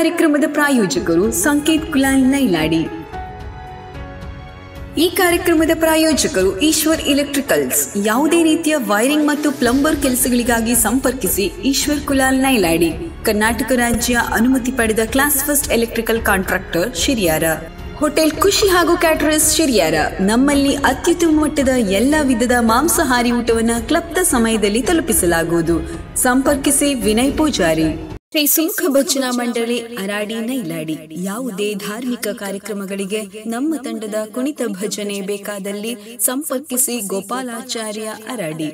ಕಾರ್ಯಕ್ರಮದ ಪ್ರಾಯೋಜಕರು ಸಂಕೇತ್ ಕುಲಾಲ್ ನೈಲಾಡಿ ಈ ಕಾರ್ಯಕ್ರಮದ ಪ್ರಾಯೋಜಕರು ಈಶ್ವರ್ ಎಲೆಕ್ಟ್ರಿಕಲ್ಸ್ ಯಾವುದೇ ರೀತಿಯ ವೈರಿಂಗ್ ಮತ್ತು ಪ್ಲಂಬರ್ ಕೆಲಸಗಳಿಗಾಗಿ ಸಂಪರ್ಕಿಸಿ ಈಶ್ವರ್ ಕುಲಾಲ್ ನೈಲಾಡಿ ಕರ್ನಾಟಕ ರಾಜ್ಯ ಅನುಮತಿ ಪಡೆದ class first electrical contractor Shiriyara hotel Khushi ಹಾಗೂ ಕ್ಯಾಟರರ್ಸ್ ಶಿರಿಯಾರ ನಮ್ಮಲ್ಲಿ ಅತ್ಯುತ್ತಮ ಮಟ್ಟದ ಎಲ್ಲ ವಿಧದ ಮಾಂಸಾಹಾರಿ ಊಟವನ್ನು ಕ್ಲಬ್ದ ಸಮಯದಲ್ಲಿ ತಲುಪಿಸಲಾಗುವುದು ಸಂಪರ್ಕಿಸಿ ವಿನಯ್ ಪೂಜಾರಿ ಶ್ರೀ ಸುಮುಖ ಭಜನಾ ಮಂಡಳಿ ಅರಾಡಿ ನೈಲಾಡಿ ಯಾವುದೇ ಧಾರ್ಮಿಕ ಕಾರ್ಯಕ್ರಮಗಳಿಗೆ ನಮ್ಮ ತಂಡದ ಕುಣಿತ ಭಜನೆ ಬೇಕಾದಲ್ಲಿ ಸಂಪರ್ಕಿಸಿ ಗೋಪಾಲಾಚಾರ್ಯ ಅರಾಡಿ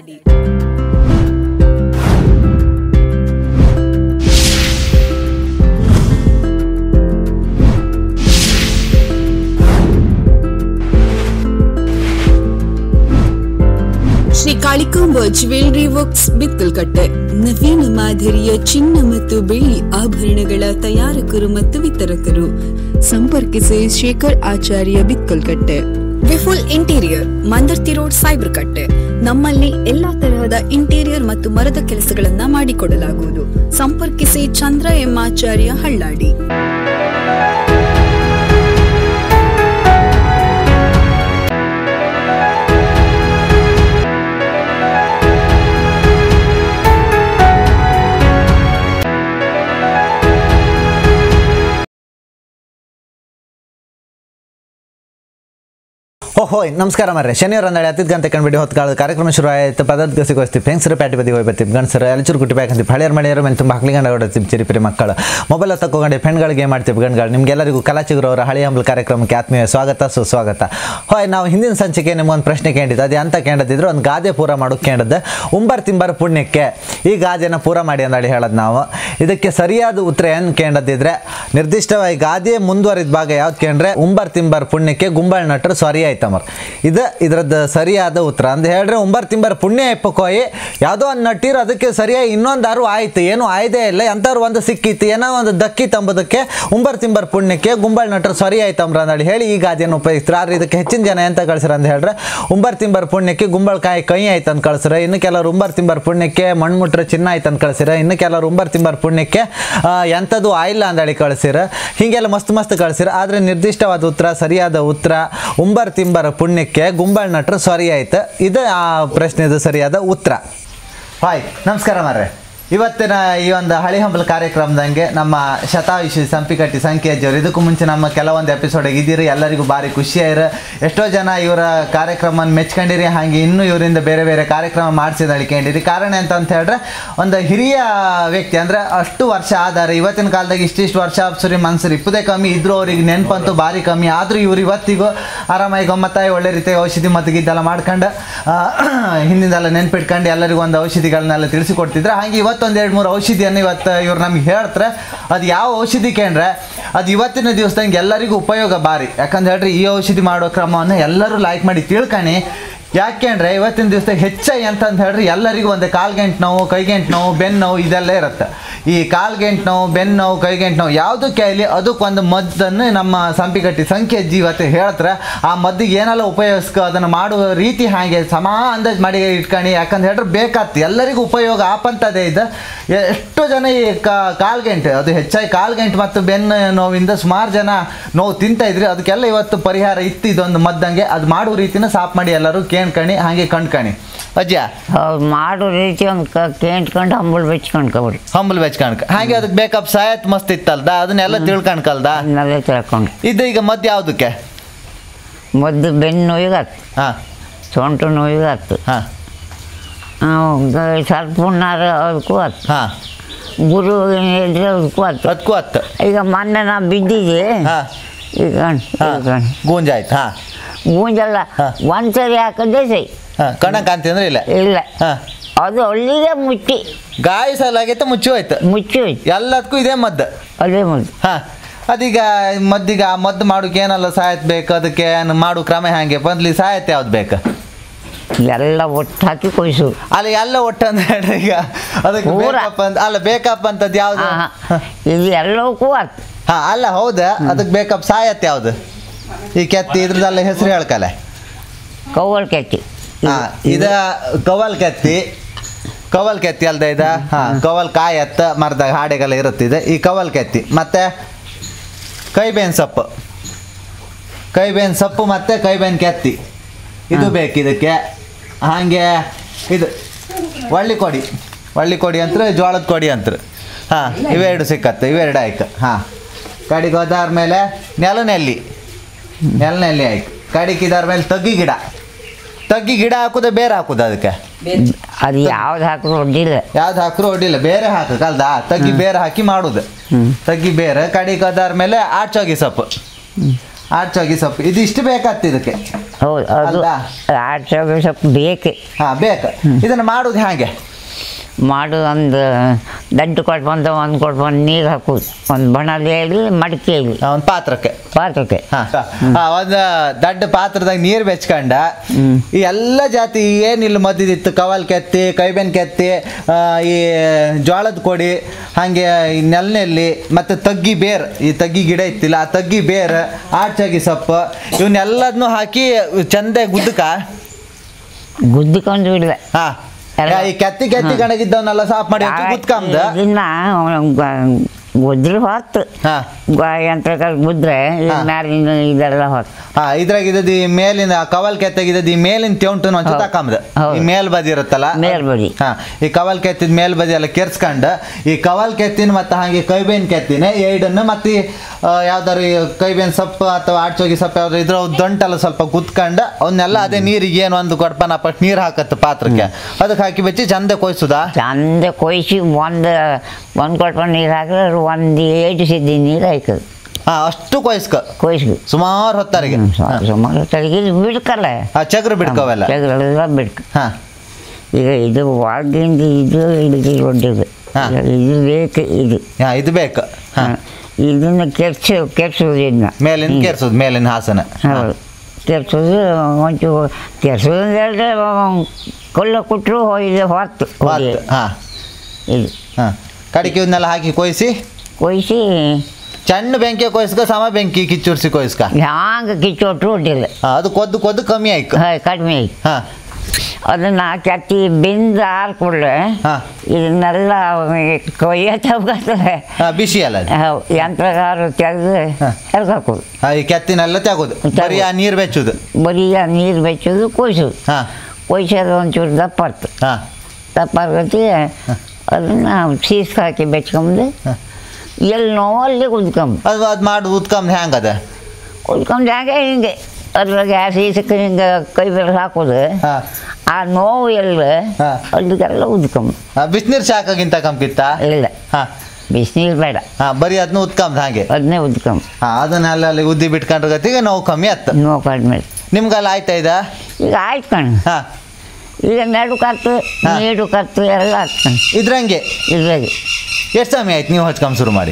ಶ್ರೀ ಕಾಳಿಕಾಂಬ ಜ್ಯುವೆಲರಿ ವರ್ಕ್ಸ್ ಬಿತ್ತಲ್ಕಟ್ಟೆ ನವೀನ ಮಾದರಿಯ ಚಿನ್ನ ಮತ್ತು ಬೆಳ್ಳಿ ಆಭರಣಗಳ ತಯಾರಕರು ಮತ್ತು ವಿತರಕರು ಸಂಪರ್ಕಿಸಿ Shekhar Acharya Bitkalkatte Vipul interior Mandarthi road Saibarakatte ನಮ್ಮಲ್ಲಿ ಎಲ್ಲಾ ತರಹದ ಇಂಟೀರಿಯರ್ ಮತ್ತು ಮರದ ಕೆಲಸಗಳನ್ನ ಮಾಡಿಕೊಡಲಾಗುವುದು ಸಂಪರ್ಕಿಸಿ ಚಂದ್ರ ಎಂ ಆಚಾರ್ಯ ಹಳ್ಳಾಡಿ ಓಹೋ ನಮಸ್ಕಾರ ಮರ್ರೆ ಶನಿವಾರ ನಾಳೆ ಹತ್ತಿದ ಗಂಟೆ ಕಂಡುಬಿಡಿ ಹೊತ್ತು ಕಾಲದ ಕಾರ್ಯಕ್ರಮ ಶುರು ಆಯ್ತು ಪದಾರ್ಥ ಗಸಿಗೆ ಹೋಗ್ತೀವಿ ಹೆಂಗಸರು ಪ್ಯಾಟಿ ಬದಿಗೆ ಹೋಗಿ ಬರ್ತೀವಿ ಗಂಡಸರು ಎಲ್ಚೂರು ಗುಟ್ಟಿ ಬ್ಯಾಕ್ ಅಂತೀವಿ ಹಳೆಯರ್ ಮಳೆಯರು ಮೇಲೆ ತುಂಬ ಹಕ್ಲಿ ಗಂಡ ಹೊಡ್ತೀವಿ ಚಿರಿಪಿರಿ ಮಕ್ಕಳು ಮೊಬೈಲ್ ತಗೊಂಡು ಪೆಣ್ಗಳಿಗೆ ಏನು ಮಾಡ್ತೀವಿ ಗಂಡ್ಗಳು ನಿಮ್ಗೆಲ್ಲರಿಗೂ ಕಲಾಚಿಗರು ಅವರ ಹಳೆಯ ಹಂಬಲ್ ಕಾರ್ಯಕ್ರಮಕ್ಕೆ ಆತ್ಮೀಯ ಸ್ವಾಗತ ಸುಸ್ವಾಗತ ಹೋಯ್ ನಾವು ಹಿಂದಿನ ಸಂಚಿಕೆ ನಿಮ್ಗೊಂದು ಪ್ರಶ್ನೆ ಕೇಳಿದ್ದು ಅದು ಅಂತ ಕೇಳದಿದ್ರೆ ಒಂದು ಗಾದೆ ಪೂರ ಮಾಡೋಕೆ ಕೇಳಿದ್ದೆ ಉಂಬರ್ ತಿಂಬರ್ ಪುಣ್ಯಕ್ಕೆ ಈ ಗಾದೆನ ಪೂರ ಮಾಡಿ ಅಂದೇಳಿ ಹೇಳೋದು ನಾವು ಇದಕ್ಕೆ ಸರಿಯಾದ ಉತ್ತರ ಏನು ಕೇಳದಿದ್ರೆ ನಿರ್ದಿಷ್ಟವಾಗಿ ಗಾದೆ ಮುಂದುವರಿದ ಭಾಗ ಯಾವ್ದು ಕೇಂದ್ರೆ ಉಂಬರ್ ತಿಂಬರ್ ಪುಣ್ಯಕ್ಕೆ ಗುಂಬಳ್ ನಟರು ಸರಿ ಆಯ್ತಮ್ಮರ್ ಇದು ಇದ್ರದ್ದು ಸರಿಯಾದ ಉತ್ತರ ಅಂತ ಹೇಳ್ರೆ ಉಂಬರ್ ತಿಂಬರ್ ಪುಣ್ಯ ಎಪ್ಪಕೋಯಿ ಯಾವುದೋ ಒಂದು ನಟ್ಟಿರು ಅದಕ್ಕೆ ಸರಿಯಾಗಿ ಇನ್ನೊಂದಾರು ಆಯ್ತು ಏನು ಆಯ್ದೇ ಇಲ್ಲ ಎಂಥವ್ರು ಒಂದು ಸಿಕ್ಕಿತ್ತು ಏನೋ ಒಂದು ದಕ್ಕಿತ್ತು ಅಂಬೋದಕ್ಕೆ ಉಂಬರ್ ತಿಂಬರ್ ಪುಣ್ಯಕ್ಕೆ ಗುಂಬಳ್ ನಟರು ಸರಿ ಆಯ್ತಮ್ರ ಅಂದೇಳಿ ಹೇಳಿ ಈ ಗಾದೆಯನ್ನು ಉಪಯೋಗಿಸ್ತಾರೆ ಆದ್ರೆ ಇದಕ್ಕೆ ಹೆಚ್ಚಿನ ಜನ ಎಂತ ಕಳ್ಸಿರ ಅಂತ ಹೇಳ್ರೆ ಉಂಬರ್ ತಿಂಬರ್ ಪುಣ್ಯಕ್ಕೆ ಗುಂಬಳಕಾಯಿ ಕೈ ಆಯ್ತು ಅಂತ ಕಳ್ಸಿರ ಇನ್ನು ಕೆಲವರು ಉಂಬರ್ ತಿಂಬರ್ ಪುಣ್ಯಕ್ಕೆ ಮಣ್ಮುಟ್ರೆ ಚಿನ್ನ ಆಯ್ತು ಅಂತ ಕಳ್ಸಿರ ಇನ್ನು ಕೆಲವರು ಉಂಬರ್ ತಿಂಬರ್ ಪುಣ್ಯಕ್ಕೆ ಆ, ಎಂಥದ್ದು ಆಯಿಲ್ಲ ಅಂದೇಳಿ ಕಳ್ಸಿರ ಹೀಗೆಲ್ಲ ಮಸ್ತ್ ಮಸ್ತ್ ಕಳ್ಸಿರ ಆದರೆ ನಿರ್ದಿಷ್ಟವಾದ ಉತ್ತರ ಸರಿಯಾದ ಉತ್ತರ ಉಂಬರ್ ತಿಂಬರ್ ಪುಣ್ಯಕ್ಕೆ ಗುಂಬಳ್ ನಟರು ಸರಿ ಆಯ್ತು ಇದು ಆ ಪ್ರಶ್ನೆದು ಸರಿಯಾದ ಉತ್ತರ ಹಾಯ್ ನಮಸ್ಕಾರ ಮಾರ್ರೆ ಇವತ್ತಿನ ಈ ಒಂದು ಹಳಿ ಹಂಬಲ್ ಕಾರ್ಯಕ್ರಮದಂಗೆ ನಮ್ಮ ಶತಾಯುಷಿ ಸಂಪಿಕಟ್ಟಿ ಸಂಖ್ಯೆಯಜ್ಜವ್ರು ಇದಕ್ಕೂ ಮುಂಚೆ ನಮ್ಮ ಕೆಲವೊಂದು ಎಪಿಸೋಡ್ ಇದ್ದೀರಿ ಎಲ್ಲರಿಗೂ ಭಾರಿ ಖುಷಿಯಾಯಿರು ಎಷ್ಟೋ ಜನ ಇವರ ಕಾರ್ಯಕ್ರಮನ ಮೆಚ್ಕೊಂಡಿರಿ ಹಾಗೆ ಇನ್ನೂ ಇವರಿಂದ ಬೇರೆ ಬೇರೆ ಕಾರ್ಯಕ್ರಮ ಮಾಡಿಸಿದ ಅಳ್ಕೊಂಡಿರಿ ಕಾರಣ ಎಂತ ಅಂತ ಹೇಳಿದ್ರೆ ಒಂದು ಹಿರಿಯ ವ್ಯಕ್ತಿ ಅಂದರೆ ಅಷ್ಟು ವರ್ಷ ಆದಾರೆ ಇವತ್ತಿನ ಕಾಲದಾಗ ಇಷ್ಟಿಷ್ಟು ವರ್ಷ ಸುರಿ ಮನ್ಸರಿ ಇಪ್ಪದೇ ಕಮ್ಮಿ ಇದ್ರು ಅವ್ರಿಗೆ ನೆನಪಂತೂ ಭಾರಿ ಕಮ್ಮಿ ಆದರೂ ಇವ್ರು ಇವತ್ತಿಗೂ ಆರಾಮಾಗಿ ಗಮ್ಮತ್ತಾಗಿ ಒಳ್ಳೆ ರೀತಿಯಾಗಿ ಔಷಧಿ ಮತ್ತು ಗಿದ್ದೆಲ್ಲ ಮಾಡ್ಕೊಂಡು ಆ, ಹಿಂದಿಂದೆಲ್ಲ ನೆನ್ಪಿಟ್ಕೊಂಡು ಎಲ್ಲರಿಗೂ ಒಂದು ಔಷಧಿಗಳನ್ನೆಲ್ಲ ತಿಳಿಸಿಕೊಡ್ತಿದ್ರೆ ಹಾಗೆ ಇವತ್ತೊಂದು ಎರಡು ಮೂರು ಔಷಧಿಯನ್ನು ಇವತ್ತು ಇವ್ರು ನಮ್ಗೆ ಹೇಳ್ತಾರೆ ಅದು ಯಾವ ಔಷಧಿ ಕೇಂದ್ರೆ ಅದು ಇವತ್ತಿನ ದಿವಸದಂಗೆ ಎಲ್ಲರಿಗೂ ಉಪಯೋಗ ಭಾರಿ ಯಾಕಂತ ಹೇಳ್ರಿ ಈ ಔಷಧಿ ಮಾಡೋ ಕ್ರಮವನ್ನು ಎಲ್ಲರೂ ಲೈಕ್ ಮಾಡಿ ತಿಳ್ಕಣಿ ಯಾಕೆಂದ್ರೆ ಇವತ್ತಿನ ದಿವಸದಾಗ ಹೆಚ್ಚಾಗಿ ಅಂತ ಅಂತ ಹೇಳ್ರಿ ಎಲ್ಲರಿಗೂ ಒಂದು ಕಾಲ್ಗೆಂಟು ನೋವು ಕೈಗೆಂಟು ನೋವು ಬೆನ್ನು ನೋವು ಇದೆಲ್ಲ ಇರುತ್ತೆ ಈ ಕಾಲ್ಗೆಂಟು ನೋವು ಬೆನ್ನು ನೋವು ಕೈಗೆಂಟು ನೋವು ಯಾವುದಕ್ಕೆ ಆಗಲಿ ಅದಕ್ಕೊಂದು ಮದ್ದನ್ನು ನಮ್ಮ ಸಂಪಿಗಟ್ಟಿ ಸಂಖ್ಯೆ ಇವತ್ತು ಹೇಳ್ತಾರೆ ಆ ಮದ್ದಿಗೆ ಏನೆಲ್ಲ ಉಪಯೋಗಿಸ್ಕೊ ಅದನ್ನು ಮಾಡುವ ರೀತಿ ಹಾಗೆ ಸಮ ಅಂದಾಜು ಮಾಡಿ ಇಟ್ಕೊಂಡು ಯಾಕಂತ ಹೇಳಿದ್ರೆ ಬೇಕಾಗ್ತು ಎಲ್ಲರಿಗೂ ಉಪಯೋಗ ಆಪಂತದೇ ಇದೆ ಎ- ಎಷ್ಟೋ ಜನ ಈ ಕಾಲ್ಗೆಂಟು ಅದು ಹೆಚ್ಚಾಗಿ ಕಾಲ್ಗೆಂಟು ಮತ್ತು ಬೆನ್ನು ನೋವಿಂದ ಸುಮಾರು ಜನ ನೋವು ತಿಂತಾ ಇದ್ರಿ ಅದಕ್ಕೆಲ್ಲ ಇವತ್ತು ಪರಿಹಾರ ಇತ್ತು ಇದೊಂದು ಮದ್ದಂಗೆ ಅದು ಮಾಡುವ ರೀತಿನ ಸಾಫ್ ಮಾಡಿ ಎಲ್ಲರೂ ಕೇಳ್ಕಣಿ ಹಾಗೆ ಕಂಡ್ಕಣಿ ಅಜ್ಜ ಅವ್ರು ಮಾಡೋ ರೀತಿ ಒಂದು ಕ ಕೇಂಟ್ಕೊಂಡು ಹಂಬಲ್ ಬೆಚ್ಕೊಂಡ್ಕೊಬಿಡಿ ಹಂಬಲ್ ವೆಜ್ ಕಣ್ಕ ಹಾಗೆ ಅದಕ್ಕೆ ಬೇಕಪ್ ಸಾಯತ್ ಮಸ್ತ್ ಇತ್ತಲ್ದ ಅದನ್ನೆಲ್ಲ ತಿಳ್ಕಣ್ಕಲ್ದ ಅದನ್ನೆಲ್ಲ ತಿಳ್ಕೊಂಡು ಇದು ಈಗ ಮದ್ದು ಯಾವುದಕ್ಕೆ ಮದ್ದು ಬೆನ್ನು ನೋವಿಗೆ ಹತ್ತು ಹಾಂ ಸೊಂಟು ನೋವಿಗೆ ಹತ್ತು ಹಾಂ ಸ್ವಲ್ಪ ಹುಣ್ಣಾರ ಅದಕ್ಕೂ ಹತ್ತು ಹಾಂ ಗುರು ಇದ್ರೆ ಅದಕ್ಕೂ ಹತ್ತು ಅದಕ್ಕೂ ಹತ್ತು ಈಗ ಮೊನ್ನೆ ನಾ ಬಿದ್ದಿದ್ದೆ ಹಾಂ ಈಗ ಹಾಂ ಗೂಂಜಾಯ್ತು ಹಾಂ ಗೂಂಜಲ್ಲ ಹಾ. ಒಂದ್ಸರಿ ಹಾಕದೆ ಸೈ ಹಾಂ ಕಣ್ಣ ಕಾಂತಿ ಅಂದ್ರೆ ಇಲ್ಲ ಇಲ್ಲ ಹಾಂ ಅದು ಅಲ್ಲಿಗೆ ಮುಚ್ಚಿ ಗಾಯ ಸಲಾಗೈತೆ ಮುಚ್ಚಿ ಹೋಯ್ತು ಮುಚ್ಚಿ ಹೋಯ್ತು ಎಲ್ಲದಕ್ಕೂ ಇದೇ ಮದ್ದು ಅದೇ ಮುದ್ದು ಹಾಂ ಅದೀಗ ಮದ್ದೀಗ ಆ ಮದ್ದು ಮಾಡೋಕೆ ಏನೆಲ್ಲ ಸಾಯತ್ ಬೇಕು ಅದಕ್ಕೆ ಏನು ಮಾಡೋ ಕ್ರಮ ಹೆಂಗೆ ಬಂದ್ಲಿ ಸಾಯತ್ ಯಾವ್ದು ಬೇಕು ಎಲ್ಲ ಒಟ್ಟು ಹಾಕಿ ಕೊಯ್ಸು ಅಲ್ಲಿ ಎಲ್ಲ ಒಟ್ಟು ಅಂದ್ರೆ ಹೇಳ್ರಿ ಈಗ ಅದಕ್ಕೆ ಪೂರ. ಬೇಕಪ್ಪ ಅಂತ ಅಲ್ಲ ಬೇಕಪ್ಪ ಅಂತದ್ದು ಯಾವ್ದು ಇದು ಎಲ್ಲವಕ್ಕೂ ಹತ್ತು ಹಾ ಅಲ್ಲ ಹೌದಾ ಅದಕ್ಕೆ ಬೇಕಪ್ಪ ಸಾಯತ್ ಯಾವ್ದು ಈ ಕೆತ್ತಿ ಇದ್ರದ್ದೆಲ್ಲ ಹೆಸರು ಹೇಳ್ಕಲೆ ಕೌವಲ್ ಕೆತ್ತಿ ಹಾ ಇದ ಕವಲ್ ಕೆತ್ತಿ ಕವಲ್ ಕೆತ್ತಿ ಅಲ್ದ ಇದ ಹಾ ಕವಲ್ ಕಾಯಿ ಎತ್ತ ಮರದಾಗ ಹಾಡೆಗೆಲ್ಲ ಇರುತ್ತಿದೆ ಈ ಕವಲ್ ಕೆತ್ತಿ ಮತ್ತೆ ಕೈಬೇನ್ ಸೊಪ್ಪು ಕೈಬೇನ್ ಸೊಪ್ಪು ಮತ್ತೆ ಕೈಬೇನ್ ಕೆತ್ತಿ ಇದು ಬೇಕು ಇದಕ್ಕೆ ಹಾಗೆ ಇದು ಒಳ್ಳಿ ಕೊಡಿ ಒಳ್ಳಿ ಕೊಡಿ ಅಂತ ಜೋಳದ ಕೊಡಿ ಅಂತ ಹಾಂ ಇವೆರಡು ಸಿಕ್ಕತ್ತೆ ಇವೆರಡು ಆಯ್ತು ಹಾಂ ಕಡಿಗೆ ಹೋದಾರ ಮೇಲೆ ನೆಲನೆಲ್ಲಿ ನೆಲನೆಲ್ಲಿ ಆಯ್ತು ಕಡಿಗೆ ಇದಾರ ಮೇಲೆ ತಗ್ಗಿ ಗಿಡ ತಗ್ಗಿ ಗಿಡ ಹಾಕುದ ಬೇರೆ ಹಾಕುದ ಅದಕ್ಕೆ ಅದು ಯಾವ್ದು ಹಾಕಿದ್ರು ಒಡ್ಡಿಲ್ಲ ಯಾವ್ದು ಹಾಕ್ರು ಹೊಡಿಲ್ಲ ಬೇರೆ ಹಾಕಕ್ ಅಲ್ದ ತಗ್ಗಿ ಬೇರೆ ಹಾಕಿ ಮಾಡುದು ತಗ್ಗಿ ಬೇರೆ ಕಡಿಗೆ ಹೋದಾರ ಮೇಲೆ ಆಚೋಗಿ ಸೊಪ್ಪು ಆಚೋಗಿ ಸೊಪ್ಪು ಇದಿಷ್ಟು ಬೇಕಾಗ್ತ ಇದಕ್ಕೆ ಹೌದು ಅದು ಅಲ್ವಾ? ಆಡ್ಸೋಕೆ ಸ್ವಲ್ಪ ಬೇಕು ಹಾ ಬೇಕು ಇದನ್ನ ಮಾಡುದು ಹಾಗೆ ಮಾಡು ಒಂದು ದಡ್ಡು ಕೊಟ್ಬಂದು ಒಂದು ಕೊಟ್ಬಂದು ನೀರು ಹಾಕೋದು ಒಂದು ಬಣಲೆಯಲ್ಲಿ ಮಡಿಕೆಯಲ್ಲಿ ಒಂದು ಪಾತ್ರಕ್ಕೆ ಪಾತ್ರಕ್ಕೆ ಹಾ ಹಾ, ಒಂದು ದೊಡ್ಡ ಪಾತ್ರದಾಗ ನೀರು ಬೆಚ್ಕೊಂಡ ಈ ಎಲ್ಲ ಜಾತಿ ಏನಿಲ್ಲ ಮದ್ದಿದಿತ್ತು ಕವಲ್ ಕೆತ್ತಿ ಕೈಬೆನ್ ಕೆತ್ತಿ ಆ, ಈ ಜೋಳದ ಕೊಡಿ ಹಾಗೆ ಈ ನೆಲನೆಲ್ಲಿ ಮತ್ತು ತಗ್ಗಿ ಬೇರ್ ಈ ತಗ್ಗಿ ಗಿಡ ಇತ್ತಿಲ್ಲ ಆ ತಗ್ಗಿ ಬೇರ್ ಆಡ್ಚಾಗಿ ಸೊಪ್ಪು ಇವನ್ನೆಲ್ಲದನ್ನು ಹಾಕಿ ಚಂದ ಗುದ್ದಕ ಗುದ್ದಿಕೊಂಡು ಬಿಡಿದೆ ಹಾ ಯಾ, ಈ ಕೆತ್ತಿ ಕೆತ್ತಿ ಕಣಗಿದ್ದವನ್ನೆಲ್ಲ ಸಾಫ್ ಮಾಡಿ ಗುದ್ಕಂದ ಇದನ್ನ ಗುದ್ರೆ ಹೊತ್ತು ಹಾ ಯಂತ್ರ ಗುದ್ರೆ ಹಾ. ಮ್ಯಾಲಿನ ಇದೆಲ್ಲ ಹೊತ್ತು ಹಾ ಇದ್ರಾಗ ಇದ್ದದ್ದು ಈ ಮೇಲಿನ ಕವಲ್ ಕೆತ್ತಾಗಿದ್ದದ್ದು ಈ ಮೇಲಿನ ತೆಂಟು ಒಂಚೂರು ಹೌದು. ತಕೊಂಬದ ಹೌದು. ಈ ಮೇಲ್ ಬದಿ ಇರುತ್ತಲ್ಲ ಮೇಲ್ಬದಿ. ಹಾ ಈ ಕವಲ್ ಕೆತ್ತಿದ ಮೇಲ್ ಬದಿ ಎಲ್ಲ ಕೆರ್ಸ್ಕೊಂಡು ಈ ಕವಲ್ ಕೆತ್ತಿನ ಮತ್ತೆ ಹಾಗೆ ಕೈಬೇನ್ ಕೆತ್ತಿನ ಎರಡನ್ನು ಮತ್ತೆ ಆ, ಯಾವ್ದಾರು ಈ ಕೈಬೇನ್ ಸೊಪ್ಪು ಅಥವಾ ಆಡ್ಚೋಗಿ ಸೊಪ್ಪು ಯಾವ್ದಾರು ಇದ್ರ ದಂಟೆಲ್ಲ ಸ್ವಲ್ಪ ಕುತ್ಕೊಂಡು ಅವನ್ನೆಲ್ಲ ಅದೇ ನೀರಿಗೆ ಏನು ಒಂದು ಕೊಡ್ಪನ ಪಟ್ ನೀರು ಹಾಕತ್ತೆ ಪಾತ್ರಕ್ಕೆ ಅದಕ್ಕೆ ಹಾಕಿ ಬೆಚ್ಚಿ ಚಂದ ಕೊಯ್ಸುದಾ ಚಂದ ಕೊಯ್ಸಿ ಒಂದು ಒಂದು ಕೊಟ್ಕೊಂಡು ನೀರು ಹಾಕಿದ್ರೆ ಒಂದು ಏಟು ಸಿದ್ದಿ ನೀರು ಹಾಕೋದು ಹಾ ಅಷ್ಟು ಕೊಯ್ಸ್ಕ ಕೊಯ್ಸಿ ಸುಮಾರು ಹೊತ್ತರಿಗೆ ಸುಮಾರು ತಲೆಗೆ ಬಿಡ್ಕಲ್ಲ ಹಾ ಚಕ್ರ ಬಿಡ್ಕವೆಲ್ಲ ಜಗಳೆಲ್ಲ ಬಿಡ್ಕ ಹಾ ಈಗ ಇದು ಒಳಗಿಂದ ಇದು ಇದು ಒಡ್ಡಿದು ಹಾ. ಇದು ಬೇಕು ಇದು ಹಾ ಇದು ಬೇಕು ಹಾ ಹಾ. ಇದನ್ನ ಕೆರ್ಸು ಕೆರ್ಸೋದು ಇದನ್ನ ಮೇಲಿನ ಕೆರ್ಸೋದು ಮೇಲಿನ ಹಾಸನ ಹೌದು ಕೆರ್ಸೋದು ಒಂಚೂರು ಕೆರ್ಸೋದು ಹೇಳಿದ್ರೆ ಕೊಲ್ಲ ಕೊಟ್ಟರು ಇದು ಹೊತ್ತು ಹೊಡಿ. ಹೊತ್ತು ಹಾ ಇದು ಹಾ ಕಡಿಕೆ ಇವನ್ನೆಲ್ಲ ಹಾಕಿ ಕೊಯ್ಸಿ ಕೊಯ್ಸಿ ಸಣ್ಣ ಬೆಂಕಿ ಕೊಯ್ಸ್ಕ ಸಮ ಬೆಂಕಿ ಕಿಚ್ಚುರ್ಸಿ ಕೊಯ್ಸ್ಕ ಹ್ಯಾಂಗ ಕಿಚ್ಚೊಟ್ರು ಒಡ್ಡಿಲ್ಲ ಹಾ, ಅದು ಕೊದ್ದು ಕೊದ್ದು ಕಮ್ಮಿ ಆಯ್ತು ಹಾ, ಕಡಿಮೆ ಆಯ್ತು ಹಾ ಅದನ್ನ ಕೆತ್ತಿ ಬೆಂದು ಆರ್ಕೊಳ್ಳೆ ಹಾ. ಇದನ್ನೆಲ್ಲ ಕೊಯ್ಯ ತಗೋತಾರೆ ಹಾ ಬಿಸಿ ಅಲ್ಲ ಅದು ಯಂತ್ರಗಾರ ತೆಗೆದು ಹಾ. ಎಲ್ಗೆ ಹಾಕೋದು ಹಾ, ಈ ಕೆತ್ತಿನೆಲ್ಲ ತೆಗೋದು ಬರೀ ಆ ನೀರು ಬೆಚ್ಚುದು ಬರೀ ಆ ನೀರು ಬೆಚ್ಚೋದು ಕೊಯ್ಸೋದು ಹಾ ಕೊಯ್ಸೋದು ಒಂಚೂರು ದಪ್ಪ ಇರ್ತದೆ ಹಾ ದಪ್ಪ ಆಗತಿ ಅದನ್ನು ಸೀಸ್ ಹಾಕಿ ಬೆಚ್ಕೊಂಬಂದು ಎಲ್ಲಿ ನೋವು ಅಲ್ಲಿ ಕುದ್ಕೊಂಬ ಅದು ಅದು ಮಾಡಿ ಉತ್ಕಂದ್ ಹ್ಯಾಂಗದ ಕುದ್ಕೊಂಬ ಹಾಗೆ ಹಿಂಗೆ ಅದ್ರಾಗ ಸೀಸಕ್ಕೆ ಹಿಂಗೆ ಕೈ ಬೆರಳು ಹಾಕೋದು ಹಾ ಆ ನೋವು ಎಲ್ಲ ಹಾ. ಅಲ್ಲಿಗೆಲ್ಲ ಉದ್ಕೊಂಬ ಬಿಸಿನೀರು ಶಾಕಾಗಿಂತ ಕಮ್ಕಿತ್ತ ಇಲ್ಲ ಹಾ ಬಿಸಿನೀರು ಬೇಡ ಹಾ ಬರೀ ಅದನ್ನ ಉತ್ಕಂದ್ ಹಾಗೆ ಅದನ್ನೇ ಉದ್ಕೊಂಬ ಹಾ ಅದನ್ನ ಅಲ್ಲಿ ಅಲ್ಲಿ ಉದ್ದಿ ಬಿಟ್ಕೊಂಡ್ರ ಗತಿಗೆ ನೋವು ಕಮ್ಮಿ ಆತ್ತ ನೋವು ಕಡಿಮೆ ನಿಮ್ಗೆಲ್ಲ ಆಯ್ತಾ ಇದ ಈಗ ಆಯ್ತು ಕಣ್ ಹಾ ಈಗ ನಡು ಕತ್ತು ಹಾ. ನೀಡು ಕತ್ತು ಎಲ್ಲ ಆಗ್ತಾನೆ ಇದ್ರಂಗೆ ಇದ್ರಾಗೆ ಎಷ್ಟು ಸಮಯ ಆಯ್ತು ನೀವು ಹಚ್ಕೊಂಡ್ ಶುರು ಮಾಡಿ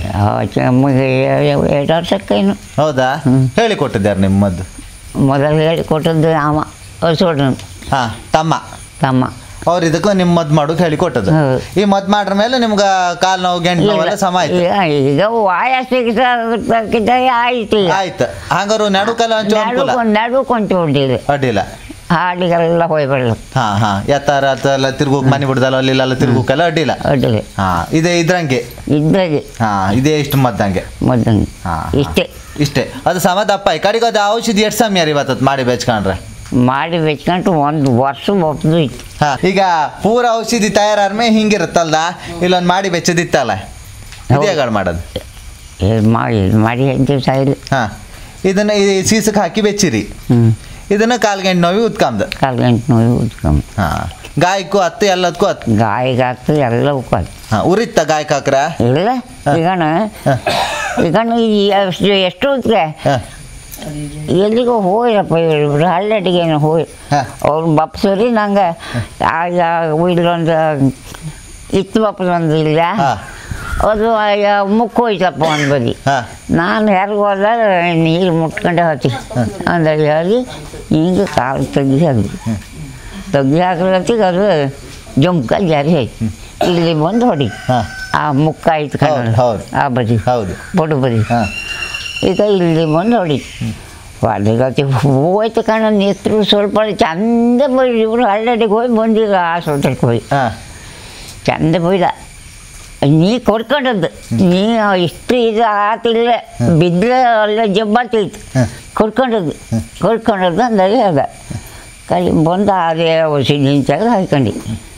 ಎರಡು ವರ್ಷಕ್ಕೇನು ಹೌದಾ ಹೇಳಿ ಕೊಟ್ಟಿದ್ದಾರೆ ನಿಮ್ಮ ಮದ್ದು ಮೊದಲು ಹೇಳಿ ಕೊಟ್ಟದ್ದು ಅವ ಹಸುಡ್ನು ಹಾ ತಮ್ಮ ತಮ್ಮ ಅವ್ರು ಇದಕ್ಕೂ ನಿಮ್ಮ ಮದ್ದು ಮಾಡೋಕೆ ಹೇಳಿ ಕೊಟ್ಟದ್ದು ಹೌದು. ಈ ಮದ್ದು ಮಾಡ್ರ ಮೇಲೆ ನಿಮ್ಗೆ ಕಾಲು ನೋವು ಗಂಟು ನೋವೆಲ್ಲ ಸಮ ಆಯ್ತು ಈಗ ಈಗ ವಾಯಸ್ಸಿಗಿದ್ದ ಆಯ್ತು ಈಗ ಆಯ್ತು ಹಂಗಾರು ನಡುಕಲ್ಲ ಹಂಚು ಅನುಕೂಲ ನಡು ನಡು ಕೊಂಚು ಹೊಂಟಿದೆ ಅಡ್ಡಿಲ್ಲ ಹಾಡಿಗೆಲ್ಲ ಹೋಗ್ಬಾರ್ದು ಹಾ ಹಾ ಎತ್ತಾರ ಎಲ್ಲ ತಿರುಗು ಮನೆ ಬಿಡ್ದಲ್ಲ ಅಲ್ಲಿ ಎಲ್ಲ ತಿರುಗುಕೆಲ್ಲ ಅಡ್ಡಿಲ್ಲ ಅಡ್ಡಿಲ್ಲ ಹಾ ಇದೇ ಇದ್ರಂಗೆ ಇದ್ದಾಗೆ ಹಾ ಇದೇ ಇಷ್ಟು ಮದ್ದಂಗೆ ಮೊದಲು ಹಾ ಇಷ್ಟೇ ಇಷ್ಟೇ ಅದು ಸಮ ದಪ್ಪ ಈ ಕಡೆಗೆ ಅದು ಔಷಧಿ ಎಷ್ಟು ಸಮಯ ರೀ ಇವತ್ತು ಮಾಡಿ ಬೆಚ್ಕೊಂಡ್ರೆ ಮಾಡಿ ಬೆಚ್ಕೊಂಡು ಒಂದು ವರ್ಷ ಒಪ್ಪದು ಇತ್ತು ಹಾ ಈಗ ಪೂರ ಔಷಧಿ ತಯಾರಾದ್ಮೇಲೆ ಹಿಂಗಿರುತ್ತಲ್ದ ಇಲ್ಲೊಂದು ಮಾಡಿ ಬೆಚ್ಚದಿತ್ತಲ್ಲ ಇದೇಗಳು ಮಾಡೋದು ಇದು ಮಾಡಿ ಇದು ಮಾಡಿ ಎಂಟು ದಿವಸ ಇಲ್ಲ ಹಾ ಇದನ್ನ ಈ ಸೀಸಕ್ಕೆ ಹಾಕಿ ಬೆಚ್ಚಿರಿ ಹ್ಞೂ ಇದನ್ನ ಕಾಲ್ ಗಂಟೆ ನೋವಿ ಉತ್ಕಂದು ಕಾಲು ಗಂಟೆ ನೋವು ಉದ್ಕೊಂಡು ಹಾ ಗಾಯಕ್ಕೂ ಹತ್ತು ಎಲ್ಲದಕ್ಕೂ ಹತ್ತು ಗಾಯಿಗೆ ಹಾಕ್ತು ಎಲ್ಲ ಉಕ್ಕೋದು ಹಾ ಉರಿತ್ತ ಗಾಯಕ್ಕೆ ಹಾಕ್ರ ಇಲ್ಲ ಈಗಣ ಈಗಣ ಎಷ್ಟು ಎಷ್ಟು ಹೊತ್ತಿಗೆ ಹಾ ಎಲ್ಲಿಗೋ ಹೋಯ್ರಪ್ಪ ಇವ್ರು ಹಳ್ಳೆಡಿಗೇನು ಹೋಯ್ ಹಾ. ಅವ್ರು ಬಪ್ಸರಿ ನಂಗೆ ಆಗ ಇಲ್ಲೊಂದು ಇತ್ತು ಬಪ್ಪದೊಂದು ಇಲ್ಲ ಹಾ. ಅದು ಮುಕ್ಕು ಹೋಯ್ತಪ್ಪ ಒಂದು ಬದಿ ಹಾ ನಾನು ಯಾರಿಗೂ ಹೋದಾಗ ನೀರು ಮುಟ್ಕೊಂಡೆ ಹೋತಿ ಅಂದ್ರೆ ಹೇಳಿ ಹಿಂಗೆ ಕಾಲು ತೆಗ್ದು ಹಾಕಿ ತೆಗ್ದು ಹಾಕ್ಲತ್ತಿಗೆ ಅದು ಜುಮ್ಕ ಜಾರಿ ಆಯ್ತು ಇಲ್ಲಿ ಬಂದು ಹೊಡಿ ಹಾ ಆ ಮುಕ್ಕ ಆಯ್ತು ಹೌದು, ಕಣ ಹೌದು. ಆ ಬದಿ ಹೌದು ಬಡು ಬದಿ ಹಾ ಈಗ ಇಲ್ಲಿ ಬಂದು ಹೊಡಿ ಹೊಡಿಗತಿ ಹೋಯ್ತು ಕಣ ನೆತ್ತರು ಸ್ವಲ್ಪ ಚಂದ ಬರೀ ಇವರು ಹಳ್ಳೆಡಿಗೆ ಹೋಗಿ ಬಂದಿಲ್ಲ ಆಸ್ಪತ್ರೆಗೆ ಹೋಗಿ ಹಾ ಚಂದ ಬೈದ ನೀ ಕೊಡ್ಕೊಂಡದ್ದು ನೀ ಇಷ್ಟು ಇದು ಆತಿಲ್ಲ ಬಿದ್ದರೆ ಅಲ್ಲೇ ಜಬ್ಬಾತೈತಿ ಹ್ಮ್. ಕೊಡ್ಕೊಂಡದ್ದು ಕೊಡ್ಕೊಂಡದ್ದು ಅಂದರೆ ಅದ ಕೈ ಬಂದು ಅದೇ ಔಷಧಿ ತೆಗೆದು ಹಾಕೊಂಡು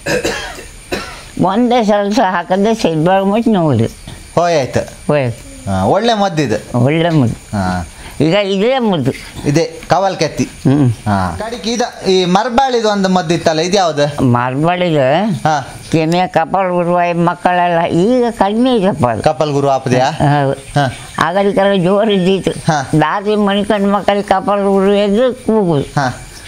ಒಂದೇ ಸ್ವಲ್ಪ ಹಾಕದೆ ಸಿಲ್ಬಾಗ ಮುಚ್ಚಿ ನೋಡಿದೆ ಹೋಯಾಯ್ತು ಹೋಯ್ ಹಾ, ಒಳ್ಳೆ ಮದ್ದಿದು ಒಳ್ಳೆ ಮುದ್ದು ಹಾ ಈಗ ಇದೇ ಮುದ್ದು ಇದೆ ಕವಲ್ ಕೆತ್ತಿ ಹ್ಞೂ ಹಾ ಕಡಿಕೆ ಇದ ಈ ಮರ್ಬಾಳಿದು ಒಂದು ಮದ್ದು ಇತ್ತಲ್ಲ ಇದು ಯಾವ್ದು ಮಾರ್ಬಾಡಿಗೆ ಹಾ ಕೆಮ್ಮೆ ಕಪಾಲ್ ಗುರುವಾಯಿ ಮಕ್ಕಳೆಲ್ಲ ಈಗ ಕಡಿಮೆ ಇದಪ್ಪ ಅದು ಕಪಲ್ ಗುರು ಆಪದ್ಯಾ ಹೌದು ಹಾ ಆಗಲಿಕ್ಕೆಲ್ಲ ಜೋರು ಇದ್ದಿತ್ತು ಹಾ. ದಾರಿ ಮಣಿಕಂಡು ಮಕ್ಕಳಿಗೆ ಕಪಾಲ್ ಗುರು ಎದ್ದು ಕೂಗುದು ಹಾ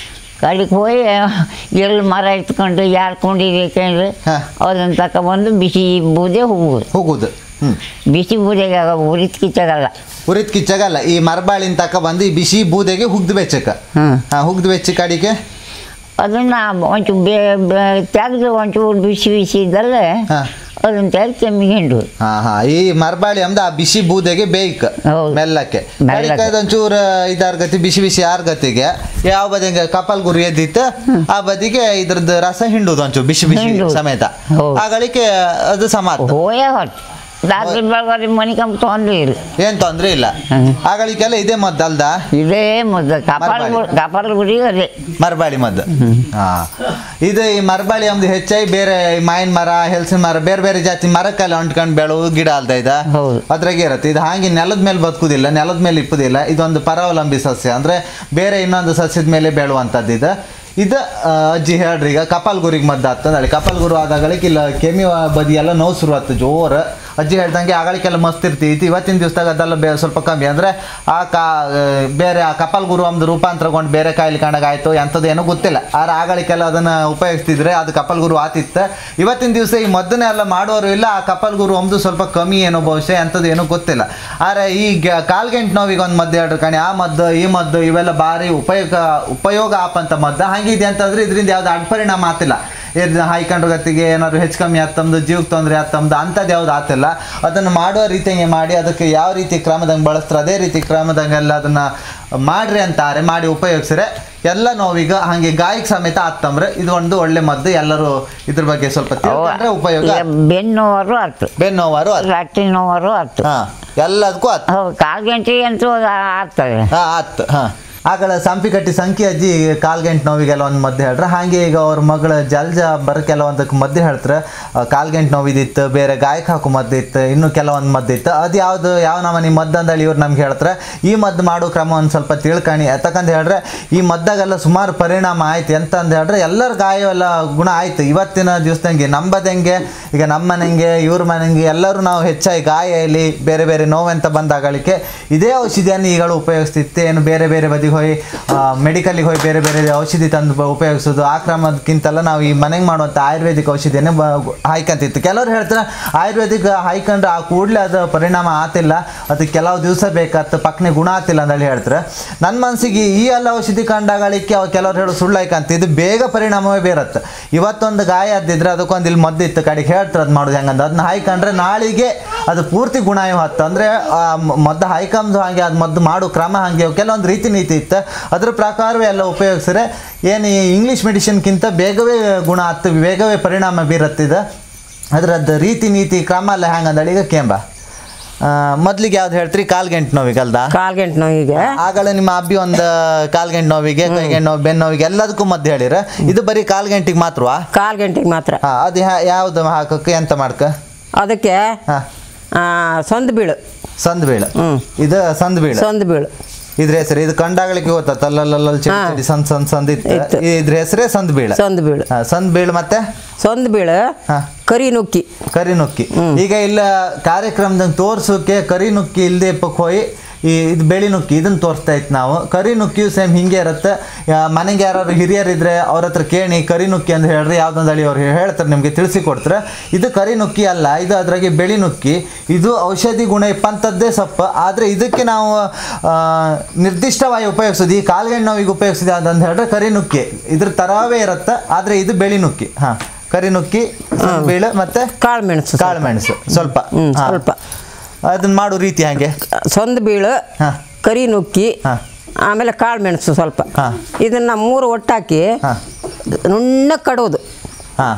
ಕಡೆಗೆ ಹೋಗಿ ಎಲ್ಲಿ ಮರ ಎತ್ಕೊಂಡು ಯಾರು ಕೊಂಡಿರ್ಬೇಕಂದ್ರೆ ಹಾ. ಅದನ್ನು ತಗೊಬಂದು ಬಿಸಿ ಬೂದೆ ಹೋಗುದು ಹೋಗುದು ಹ್ಮ್ ಬಿಸಿ ಬೂದೆಗೆ ಉರಿತ್ ಕಿಚ್ಚಾಗಲ್ಲ ಉರಿತ್ ಕಿಚ್ಚಾಗಲ್ಲ ಈ ಮರ್ಬಾಳಿನ ತಕ ಬಂದು ಈ ಬಿಸಿ ಬೂದೆಗೆ ಹುಗ್ದು ಬೆಚ್ಚಕ ಹ್ಮ್. ಹಾ ಹುಗ್ದು ಬೆಚ್ಚ ಕಡಿಗೆ ಅದನ್ನು ಒಂಚೂರು ಬೇ ಬೇ- ತೆಗ್ದು ಒಂಚೂರು ಬಿಸಿ ಬಿಸಿ ಇದ್ದಲ್ಲೇ ಹಾ. ಅದನ್ನು ತೆಗೆದು ಕೆಮ್ಮಿಗೆ ಹಿಂಡು ಹಾ ಹಾ ಈ ಮರ್ಬಾಳಿ ಅಂದ ಆ ಬಿಸಿ ಬೂದೆಗೆ ಬೇಯ್ಕ ಹೌದು. ಮೆಲ್ಲಕ್ಕೆ ಮೆಲ್ಲಕ್ಕೆ. ಕಡಿಕೆ ಅದೊಂಚೂರು ಇದಾರ್ ಗತಿ ಬಿಸಿ ಬಿಸಿ ಆರ್ ಗತಿಗೆ ಯಾವ ಬದಿಗೆ ಕಪಲ್ ಗುರು ಎದ್ದಿತ್ತು ಆ ಬದಿಗೆ ಇದ್ರದ್ದು ರಸ ಹಿಂಡುದು ಒಂಚೂರು ಬಿಸಿ ಬಿಸಿ ಹಿಂಡುದು. ಸಮೇತ ಹೌದು. ಆಗಳಿಕೆ ಅದು ಸಮಾತ ಹೋಯೇ ಹೊತ್ತು ರಾತ್ರಿ ಬೆಳಗಾರಿ ಮನಿಕಂಬ ತೊಂದ್ರೆ ಇಲ್ಲ ಏನ್ ತೊಂದ್ರೆ ಇಲ್ಲ ಹ್ಮ್. ಆಗಳಿಗೆಲ್ಲ ಇದೇ ಮದ್ದು ಅಲ್ದ ಇದೇ ಮೊದಲು ಕಪಾಲ್ ಮರ್ಬಾಡಿ. ಗು- ಕಪಾಲ್ ಗುಡಿ ಅದೇ ಮರ್ಬಾಳಿ ಮದ್ದು ಹಾ ಇದು ಈ ಮರ್ಬಾಳಿ ಒಂದು ಹೆಚ್ಚಾಗಿ ಬೇರೆ ಈ ಮಾವಿನ ಮರ ಹೆಲ್ಸಿನ ಮರ ಬೇರೆ ಬೇರೆ ಜಾತಿ ಮರಕ್ಕೆಲ್ಲ ಅಂಟ್ಕೊಂಡು ಬೆಳೆವು ಗಿಡ ಅಲ್ದ ಇದ ಹೌದು. ಅದ್ರಾಗೆ ಇರುತ್ತೆ ಇದು ಹಾಗೆ ನೆಲದ ಮೇಲೆ ಬದುಕುದಿಲ್ಲ ನೆಲದ ಮೇಲೆ ಇಪ್ಪುದಿಲ್ಲ ಇದೊಂದು ಪರಾವಲಂಬಿ ಸಸ್ಯ ಅಂದ್ರೆ ಬೇರೆ ಇನ್ನೊಂದು ಸಸ್ಯದ ಮೇಲೆ ಬೆಳುವಂಥದ್ದು ಇದು ಇದು ಆ, ಅಜ್ಜಿ ಹೇಳ್ರಿ ಈಗ ಕಪಾಲ್ ಗುರಿಗೆ ಮದ್ದು ಆಗ್ತದೆ ಅಲ್ಲಿ ಕಪಾಲ್ ಗುರು ಆದಾಗಳಿಗೆ ಇಲ್ಲ ಕೆಮ್ಮಿ ಬದಿ ಎಲ್ಲ ನೋವು ಶುರು ಆಗ್ತದೆ ಜೋರ ಅಜ್ಜಿ ಹೇಳ್ದಂಗೆ ಆಗಳಿಗೆಲ್ಲ ಮಸ್ತ್ ಇರ್ತೈತಿ ಇವತ್ತಿನ ದಿವಸದಾಗ ಅದೆಲ್ಲ ಬೇ ಸ್ವಲ್ಪ ಕಮ್ಮಿ ಅಂದ್ರೆ ಆ ಕಾ ಆ, ಬೇರೆ ಆ ಕಪಾಲ್ ಗುರು ಒಂದು ರೂಪಾಂತರಗೊಂಡು ಬೇರೆ ಕಾಯಿಲೆ ಕಂಡಾಗ ಆಯ್ತು ಎಂಥದ್ದು ಏನೋ ಗೊತ್ತಿಲ್ಲ ಆದ್ರೆ ಆಗಳಿಗೆಲ್ಲ ಅದನ್ನ ಉಪಯೋಗಿಸ್ತಿದ್ರೆ ಅದು ಕಪಾಲ್ ಗುರು ಆತಿತ್ತು ಇವತ್ತಿನ ದಿವಸ ಈ ಮದ್ದನ್ನೇ ಎಲ್ಲ ಮಾಡೋರು ಇಲ್ಲ ಆ ಕಪಾಲ್ ಗುರು ಒಂದು ಸ್ವಲ್ಪ ಕಮ್ಮಿ ಏನೋ ಬಹುಶಃ ಎಂಥದ್ದು ಏನೋ ಗೊತ್ತಿಲ್ಲ ಆದ್ರೆ ಈ ಗ- ಕಾಲ್ಗೆಂಟ್ ನೋವಿಗೆ ಒಂದು ಮದ್ದು ಹೇಳ್ರಿ ಕಣಿ ಆ ಮದ್ದು ಈ ಮದ್ದು ಇವೆಲ್ಲ ಭಾರಿ ಉಪಯೋಗ ಉಪಯೋಗ ಆಪಂತ ಮದ್ದು ಹಂಗಿದೆ ಅಂತಂದ್ರೆ ಇದರಿಂದ ಯಾವ್ದು ಅಡ್ಪರಿಣಾಮ ಆತಿಲ್ಲ ಇದು ಹಾಯ್ಕೊಂಡ್ರ ಗತಿಗೆ ಏನಾದ್ರು ಹೆಚ್ಚು ಕಮ್ಮಿ ಆತಮ್ದು ಜೀವಕ್ಕೆ ತೊಂದರೆ ಆತಮ್ದು ಅಂಥದ್ದು ಯಾವ್ದು ಆತಿಲ್ಲ ಅದನ್ನು ಮಾಡುವ ರೀತಿಯಂಗೆ ಮಾಡಿ ಅದಕ್ಕೆ ಯಾವ ರೀತಿ ಕ್ರಮದಂಗೆ ಬಳಸ್ತಾರೆ ಅದೇ ರೀತಿ ಕ್ರಮದಂಗೆಲ್ಲ ಅದನ್ನ ಮಾಡ್ರಿ ಅಂತಾರೆ ಮಾಡಿ ಉಪಯೋಗಿಸ್ರೆ ಎಲ್ಲ ನೋವಿಗ ಹಾಗೆ ಗಾಯಕ್ಕೆ ಸಮೇತ ಆತ್ತಂದ್ರೆ ಇದು ಒಂದು ಒಳ್ಳೆ ಮದ್ದು ಎಲ್ಲರೂ ಇದ್ರ ಬಗ್ಗೆ ಸ್ವಲ್ಪ ತಿಳ್ಕೊಂಡ್ರೆ ಉಪಯೋಗ ಈಗ ಬೆನ್ನು ನೋವರು ಆಯ್ತು ಬೆನ್ನೋವಾರು ಅದು ರಟ್ಟಿ ನೋವರು ಆಯ್ತು ಹಾ ಎಲ್ಲದಕ್ಕೂ ಆತ್ ಹೌದು ಕಾಲು ಗಂಟೆ ಅಂತೂ ಅದು ಆಗ್ತದೆ ಹಾ ಆತ್ ಹಾ ಆಗಳ ಸಂಪಿಕಟ್ಟಿ ಸಂಖ್ಯೆ ಅಜ್ಜಿ ಕಾಲ್ಗೆಂಟ್ ನೋವಿಗೆಲ್ಲ ಒಂದು ಮದ್ದು ಹೇಳ್ರ ಹಾಗೆ ಈಗ ಅವ್ರ ಮಗಳ ಜಲ್ಜ ಬರ ಕೆಲವೊಂದಕ್ಕೆ ಮದ್ದು ಹೇಳ್ತಾರೆ ಕಾಲ್ಗೆಂಟ್ ನೋವಿದಿತ್ತು ಬೇರೆ ಗಾಯಕ್ಕೆ ಹಾಕೋ ಮದ್ದು ಇತ್ತು ಇನ್ನು ಕೆಲವೊಂದು ಮದ್ದು ಇತ್ತು ಅದು ಯಾವ್ದು ಯಾವ ನಮನಿ ಮದ್ದು ಅಂದೇಳಿ ಇವ್ರು ನಮ್ಗೆ ಹೇಳ್ತಾರೆ ಈ ಮದ್ದು ಮಾಡೋ ಕ್ರಮ ಒಂದು ಸ್ವಲ್ಪ ತಿಳ್ಕಣಿ ಯಾಕಂತ ಹೇಳ್ರೆ ಈ ಮದ್ದಾಗೆಲ್ಲ ಸುಮಾರು ಪರಿಣಾಮ ಆಯ್ತು ಎಂತ ಅಂತ ಹೇಳ್ರೆ ಎಲ್ಲರ ಗಾಯ ಎಲ್ಲ ಗುಣ ಆಯ್ತು ಇವತ್ತಿನ ದಿವಸದಂಗೆ ನಂಬದಂಗೆ ಈಗ ನಮ್ಮ ಮನೆಗೆ ಇವ್ರ ಮನೆಗೆ ಎಲ್ಲರೂ ನಾವು ಹೆಚ್ಚಾಗಿ ಗಾಯ ಇಲ್ಲಿ ಬೇರೆ ಬೇರೆ ನೋವಂತ ಬಂದಾಗಳಿಕೆ ಇದೇ ಔಷಧಿಯನ್ನು ಈಗಳು ಉಪಯೋಗಿಸ್ತಿತ್ತು ಏನು ಬೇರೆ ಬೇರೆ ಬದಿಗೆ ಹೋಗಿ ಮೆಡಿಕಲಿಗೆ ಹೋಗಿ ಬೇರೆ ಬೇರೆ ಔಷಧಿ ತಂದು ಬ- ಉಪಯೋಗಿಸೋದು ಆ ಕ್ರಮಕ್ಕಿಂತಲ್ಲ ನಾವು ಈ ಮನೆಗೆ ಮಾಡುವಂಥ ಆಯುರ್ವೇದಿಕ್ ಔಷಧಿಯನ್ನೇ ಬ ಹಾಯ್ಕೊಂತಿತ್ತು ಕೆಲವ್ರು ಹೇಳ್ತಾರೆ ಆಯುರ್ವೇದಿಕ್ ಹಾಯ್ಕೊಂಡ್ರೆ ಆ ಕೂಡಲೇ ಅದು ಪರಿಣಾಮ ಆತಿಲ್ಲ ಅದಕ್ಕೆ ಕೆಲವು ದಿವಸ ಬೇಕಾತು ಪಕ್ಕನೆ ಗುಣ ಆತಿಲ್ಲ ಅಂತೇಳಿ ಹೇಳ್ತಾರೆ ನನ್ನ ಮನಸ್ಸಿಗೆ ಈ ಎಲ್ಲ ಔಷಧಿ ಕಂಡಾಗಳಿಕೆ ಅವು ಕೆಲವ್ರು ಹೇಳೋ ಸುಳ್ಳು ಹಾಯ್ಕಂತ ಇದು ಬೇಗ ಪರಿಣಾಮವೇ ಬೇರತ್ತೆ ಇವತ್ತೊಂದು ಗಾಯ ಆದಿದ್ರೆ ಅದಕ್ಕೊಂದು ಇಲ್ಲಿ ಮದ್ದು ಇತ್ತು ಕಡೆಗೆ ಹೇಳ್ತಾರೆ ಅದು ಮಾಡೋದು ಹೆಂಗಂದ ಅದನ್ನ ಹಾಯ್ಕೊಂಡ್ರೆ ನಾಳಿಗೆ ಅದು ಪೂರ್ತಿ ಗುಣ ಹತ್ತು ಅಂದರೆ ಮದ್ದು ಹಾಯ್ಕೊಂಬದು ಹಾಗೆ ಅದು ಮದ್ದು ಮಾಡೋ ಕ್ರಮ ಹಾಗೆ ಕೆಲವೊಂದು ರೀತಿ ನೀತಿ ಇತ್ತು ಅದ್ರ ಪ್ರಕಾರವೇ ಎಲ್ಲ ಉಪಯೋಗಿಸಿದ್ರೆ ಏನು ಈ ಇಂಗ್ಲೀಷ್ ಮೆಡಿಸಿನ್ಗಿಂತ ಬೇಗವೇ ಗುಣ ಆತು ಬೇಗವೇ ಪರಿಣಾಮ ಬೀರತ್ತಿದೆ ಅದ್ರದ್ದು ರೀತಿ ನೀತಿ ಕ್ರಮ ಎಲ್ಲ ಹೆಂಗಂದಳಿ ಈಗ ಕೇಂಬ ಮೊದ್ಲಿಗೆ ಯಾವ್ದು ಹೇಳ್ತೀರಿ ಕಾಲ್ಗೆಂಟು ನೋವಿಗಲ್ದ ಕಾಲು ಗಂಟೆ ನೋವಿಗೆ ಆಗಲೇ ನಿಮ್ಮ ಅಬ್ಬಿ ಒಂದು ಕಾಲ್ಗೆಂಟು ನೋವಿಗೆ ಕೈಗೆಂಟು ನೋವು ಬೆನ್ನು ನೋವಿಗೆ ಎಲ್ಲದಕ್ಕೂ ಮದ್ದು ಹೇಳಿರ ಇದು ಬರೀ ಕಾಲ್ಗೆಂಟಿಗೆ ಮಾತ್ರವಾ ಕಾಲು ಗಂಟೆಗೆ ಮಾತ್ರ ಹಾ ಅದು ಯಾ- ಯಾವ್ದು ಹಾಕಕ್ಕೆ ಎಂತ ಮಾಡ್ಕ ಅದಕ್ಕೆ ಹಾ ಆ, ಸೊಂದ್ ಬೀಳು ಸಂದ್ ಬೀಳ ಹ್ಮ್. ಇದು ಸಂದ್ ಬೀಳ ಸೊಂದ್ ಬೀಳು ಇದ್ರ ಹೆಸರು ಇದು ಕಂಡಾಗಳಿಕೆ ಗೊತ್ತ ಅಲ್ಲಲ್ಲ ಚಡಿ ಹಾ. ಚಡಿ ಸಂದ್ ಸಂದ್ ಸಂದ್ ಇತ್ತು ಇತ್ತು. ಇದ್ರ ಹೆಸರೇ ಸಂದ್ ಬೀಳ ಸೊಂದ್ ಬೀಳು ಹಾ, ಸಂದ್ ಬೀಳ ಮತ್ತೆ ಸೊಂದ್ ಬೀಳು ಹಾ. ಕರಿ ನುಕ್ಕಿ ಕರಿ ನುಕ್ಕಿ ಈಗ ಇಲ್ಲ ಕಾರ್ಯಕ್ರಮದಂಗೆ ತೋರ್ಸೋಕೆ ಕರಿ ನುಕ್ಕಿ ಇಲ್ದೆ ಪಕ್ ಹೋಗಿ ಈ ಇದು ಬೆಳಿ ನುಕ್ಕಿ ಇದನ್ನ ತೋರಿಸ್ತಾ ಇತ್ತು ನಾವು ಕರಿ ನುಕ್ಕಿಯು ಸೇಮ್ ಹಿಂಗೆ ಇರುತ್ತೆ ಯಾ- ಮನೆಗೆ ಯಾರು ಹಿರಿಯರಿದ್ರೆ ಅವ್ರ ಹತ್ರ ಕೇಳಿ ಕರಿ ನುಕ್ಕಿ ಅಂತ ಹೇಳ್ರಿ ಯಾವ್ದೊಂದು ಹೇಳಿ ಅವ್ರು ಹೇಳ್ತಾರೆ ನಿಮಗೆ ತಿಳಿಸಿ ಕೊಡ್ತಾರೆ ಇದು ಕರಿ ನುಕ್ಕಿ ಅಲ್ಲ ಇದು ಅದ್ರಾಗೆ ಬೆಳಿ ನುಕ್ಕಿ ಇದು ಔಷಧಿ ಗುಣ ಇಪ್ಪಂಥದ್ದೇ ಸೊಪ್ಪು ಆದರೆ ಇದಕ್ಕೆ ನಾವು ಆ, ನಿರ್ದಿಷ್ಟವಾಗಿ ಉಪಯೋಗಿಸೋದು ಈ ಕಾಲ್ಗೆಣ್ಣು ನೋವಿಗೆ ಉಪಯೋಗಿಸೋದು ಯಾವ್ದಂತ ಹೇಳಿದ್ರೆ ಕರಿ ನುಕ್ಕಿ ಇದ್ರ ತರವೇ ಇರುತ್ತೆ ಆದರೆ ಇದು ಬೆಳಿ ನುಕ್ಕಿ ಹಾಂ ಕರಿ ನುಕ್ಕಿ ಬೀಳು ಮತ್ತೆ ಕಾಳು ಮೆಣಸು ಕಾಳು ಮೆಣಸು ಸ್ವಲ್ಪ ಹ್ಮ್, ಹಾ. ಸ್ವಲ್ಪ. ಅದನ್ನ ಮಾಡೋ ರೀತಿ ಹಾಗೆ ಸೊಂದ್ ಬೀಳು ಹಾ. ಕರಿ ನುಕ್ಕಿ ಹಾ. ಆಮೇಲೆ ಕಾಳು ಮೆಣಸು ಸ್ವಲ್ಪ ಹಾ. ಇದನ್ನ ಮೂರು ಒಟ್ಟಾಕಿ ಹಾ. ನುಣ್ಣಗೆ ಕಡೋದು ಹಾ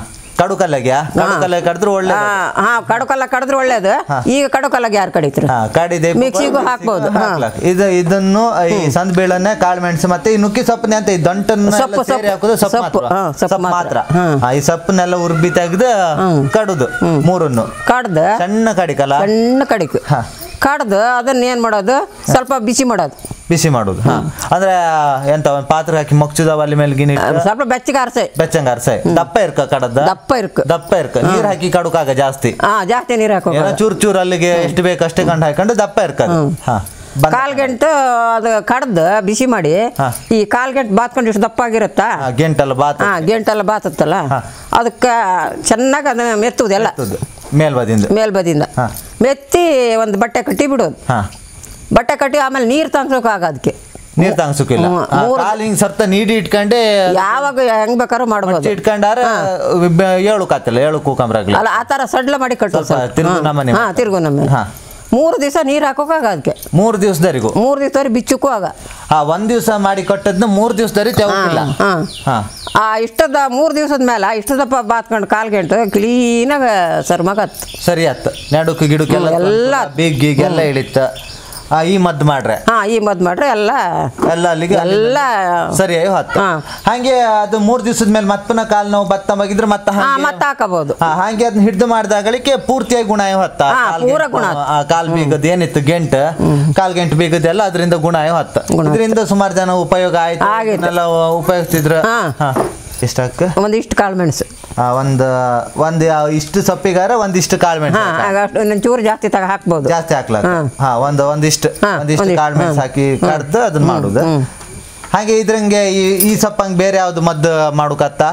ಕಡು ಕಲ್ಲಗ್ಯಾ ಕಡು ಕಲ್ಲ ಕಡಿದ್ರೆ ಒಳ್ಳೆ ಹಾ ಕಡಕಲ್ಲ ಕಡಿದ್ರೆ ಒಳ್ಳೇದು ಈಗ ಕಡಕಲ್ಲಾಗ ಯಾರು ಕಡಿತಾರೆ ಹಾ ಕಾಡಿದೆ ಮಿಕ್ಸಿಗೂ ಹಾಕ್ಬೋದು, ಹಾ. ಇದು ಇದನ್ನು ಈ ಸಂದ್ ಬೀಳನ್ನೇ ಕಾಳು ಮೆಣಸು ಮತ್ತೆ ಈ ನುಕ್ಕಿ ಸೊಪ್ಪನ್ನ ಅಂತ ಈ ದಂಟನ್ನ ಸೊಪ್ಪು, ಸೇರಿ ಸೊಪ್ಪು. ಹಾಕೋದು ಸೊಪ್ಪು ಸೊಪ್ಪು, ಮಾತ್ರ ಹಾ, ಸೊಪ್ಪು ಸೊಪ್ಪು ಮಾತ್ರ ಮಾತ್ರ. ಹಾ. ಹಾ, ಈ ಸೊಪ್ಪನ್ನೆಲ್ಲ ಉರ್ಬಿ ತೆಗ್ದು ಕಡುದು ಮೂರನ್ನು ಕಡ್ದು ಸಣ್ಣ ಕಡಿಕಲ್ಲ ಸಣ್ಣ ಕಡಿಕು ಹಾ. ಕಡ್ದು ಅದನ್ನ ಏನ್ ಮಾಡೋದು ಸ್ವಲ್ಪ ಬಿಸಿ ಮಾಡೋದು ಬಿಸಿ ಮಾಡುದು ಹಾ ಅಂದ್ರೆ ಎಂತ ಒಂದ್ ಪಾತ್ರೆ ಹಾಕಿ ಮೊಗ್ಚುದವ ಅಲ್ಲಿ ಮೇಲೆ ಗಿನಿ ಇಟ್ಟು ಸ್ವಲ್ಪ ಬೆಚ್ಚಗೆ ಆರ್ಸೆ ಬೆಚ್ಚಂಗ ಅರ್ಸೆ ದಪ್ಪ ಇರ್ಕ ಕಡದ ದಪ್ಪ ಇರ್ಕು ದಪ್ಪ ಇರ್ಕ ನೀರ್ ಹಾಕಿ ಕಡುಕಾಗ ಜಾಸ್ತಿ ಹಾ ಜಾಸ್ತಿ ನೀರು ಹಾಕೋ ಏನೋ ಚೂರ್ ಚೂರ್ ಅಲ್ಲಿಗೆ ಎಷ್ಟು ಬೇಕು ಅಷ್ಟೇ ಕಂಡು ಹಾಕೊಂಡು ದಪ್ಪ ಇರ್ಕದು ಹಾ ಬಂದ- ಕಾಲ್ ಗಂಟು ಅದು ಕಡ್ದು ಬಿಸಿ ಮಾಡಿ ಹಾ. ಈ ಕಾಲ್ ಗಂಟು ಬಾತ್ಕೊಂಡು ಇಷ್ಟು ದಪ್ಪ ಆಗಿರುತ್ತಾ ಹಾ, ಗೆಂಟಲ್ಲ ಬಾತ್ ಹಾ ಗಂಟೆಲ್ಲ ಬಾತತ್ತಲ್ಲ ಹಾ. ಅದಕ್ಕೆ ಚೆನ್ನಾಗಿ ಅದನ್ನ ಮೆತ್ತುವುದೆಲ್ಲ ಮೇಲ್ಬದಿಂದ ಮೇಲ್ಬದಿಯಿಂದ ಹಾ. ಮೆತ್ತಿ ಒಂದು ಬಟ್ಟೆ ಕಟ್ಟಿ ಬಿಡೋದು ಹಾ ಬಟ್ಟೆ ಕಟ್ಟಿ ಆಮೇಲೆ ನೀರು ತಂಗ್ಸೋಕಾಗ ಅದಕ್ಕೆ ನೀರ್ ತಾಂಗ್ಸಕ್ಕಿಲ್ಲ ಹ್ಮ್, ಹಾ, ಮೂರು- ಕಾಲ್ ಹಿಂಗ್ ಸರ್ತ ನೀಡಿ ಇಟ್ಕೊಂಡೆ ಯಾವಾಗ ಹೆಂಗ್ ಬೇಕಾದ್ರೂ ಮಾಡ್ಬೋದು ಮಡ್ಚಿ ಇಟ್ಕೊಂಡಾರ ಬ- ಏಳು ಕಾತಿಲ್ಲ ಏಳು ಕೂಕಂಬ್ರಾಗ್ಲಿ ಅಲ್ಲ ಆ ಥರ ಸಡ್ಲ ಮಾಡಿ ಕಟ್ಟೋದು ಸ್ವಲ್ಪ ತಿರ್ಗು ನಮೂನೆ ಹಾಂ ತಿರ್ಗು ನಮ್ಮ ಹಾ. ಮೂರು ದಿವಸ ನೀರು ಹಾಕೋಕಾಗ ಅದಕ್ಕೆ ಮೂರ್ ದಿವಸದವರೆಗೂ ಮೂರು ದಿವಸ ಬಿಚ್ಚಕ್ಕೂ ಆಗ ಹಾ ಒಂದ್ ದಿವಸ ಮಾಡಿ ಕೊಟ್ಟದ್ನ ಮೂರ್ ದಿವಸದವರೆಗೆ ತೆಗಿಲ್ಲ ಹಾ. ಹಾ ಆ ಇಷ್ಟದ ಮೂರು ದಿವಸದ ಮೇಲೆ ಇಷ್ಟದಪ್ಪ ಬಾತ್ಕೊಂಡು ಕಾಲ್ ಗಂಟು ಕ್ಲೀನಾಗ ಸರ್ಮಗತ್ತು ಸರಿ ಆತ್ ನಡುಕು ಗಿಡುಕೆಲ್ಲ ಎಲ್ಲ ಬಿಗ್ಗಿಗೆಲ್ಲ ಇಳಿತ ಆ, ಈ ಮದ್ದು ಮಾಡ್ರೆ ಹಾಂ ಈ ಮದ್ದು ಮಾಡ್ರೆ ಎಲ್ಲ ಎಲ್ಲ ಅಲ್ಲಿಗೆ ಎಲ್ಲ ಸರಿಯಾಗಿ ಹೊತ್ತ ಹಾ. ಹಂಗೆ ಅದು ಮೂರ್ ದಿವಸದ ಮೇಲೆ ಮತ್ತನ ಕಾಲ್ ನೋವು ಬತ್ತ ಮಗಿದ್ರೆ ಮತ್ತೆ ಹಾಂ ಹಂಗೆ ಮತ್ತೆ ಹಾಕಬಹುದು ಹಾ, ಹಾಗೆ ಅದನ್ನ ಹಿಡ್ದು ಮಾಡಿದಾಗಳಿಕೆ ಪೂರ್ತಿಯಾಗಿ ಗುಣ ಹೊತ್ತ ಹಾ, ಕಾಲ್ ಪೂರ ಗೆಂಟು, ಗುಣ ಆ ಕಾಲ್ ಬೀಗದ ಏನಿತ್ತು ಗೆಂಟ್ ಕಾಲ್ ಗಂಟು ಬೀಗದೆಲ್ಲ ಅದರಿಂದ ಗುಣ ಹೊತ್ತ ಗುಣ ಇದರಿಂದ ಸುಮಾರು ಜನ ಉಪಯೋಗ ಆಯ್ತು ಆಗೈತೆ. ಇದನ್ನೆಲ್ಲ ಉಪಯೋಗಿಸ್ತಿದ್ರು ಹಾ. ಹಾ. ಎಷ್ಟಕ್ಕ ಒಂದಿಷ್ಟು ಕಾಳು ಮೆಣಸು ಆ, ಒಂದ್ ಒಂದ್ ಆ, ಇಷ್ಟು ಸೊಪ್ಪಿಗಾರ ಒಂದಿಷ್ಟು ಕಾಳು ಮೆಣಸು ಹಾಂ ಆಗ ಅಷ್ಟು ಇನ್ನೊಂದು ಚೂರು ಜಾಸ್ತಿ ತಗ ಹಾಕ್ಬೋದು ಜಾಸ್ತಿ ಹಾಕ್ಲಾಕ ಹಾ. ಹಾ ಒಂದ್ ಒಂದಿಷ್ಟು ಹಾ, ಒಂದಿಷ್ಟು ಒಂದಿಷ್ಟು, ಕಾಳು ಮೆಣಸು ಹ್ಮ್. ಹಾಕಿ ಕಡ್ದು ಅದನ್ನ ಮಾಡುದು ಹಾಗೆ ಇದ್ರಂಗೆ ಈ ಈ ಸೊಪ್ಪಂಗೆ ಬೇರೆ ಯಾವ್ದು ಮದ್ದು ಮಾಡುಕತ್ತ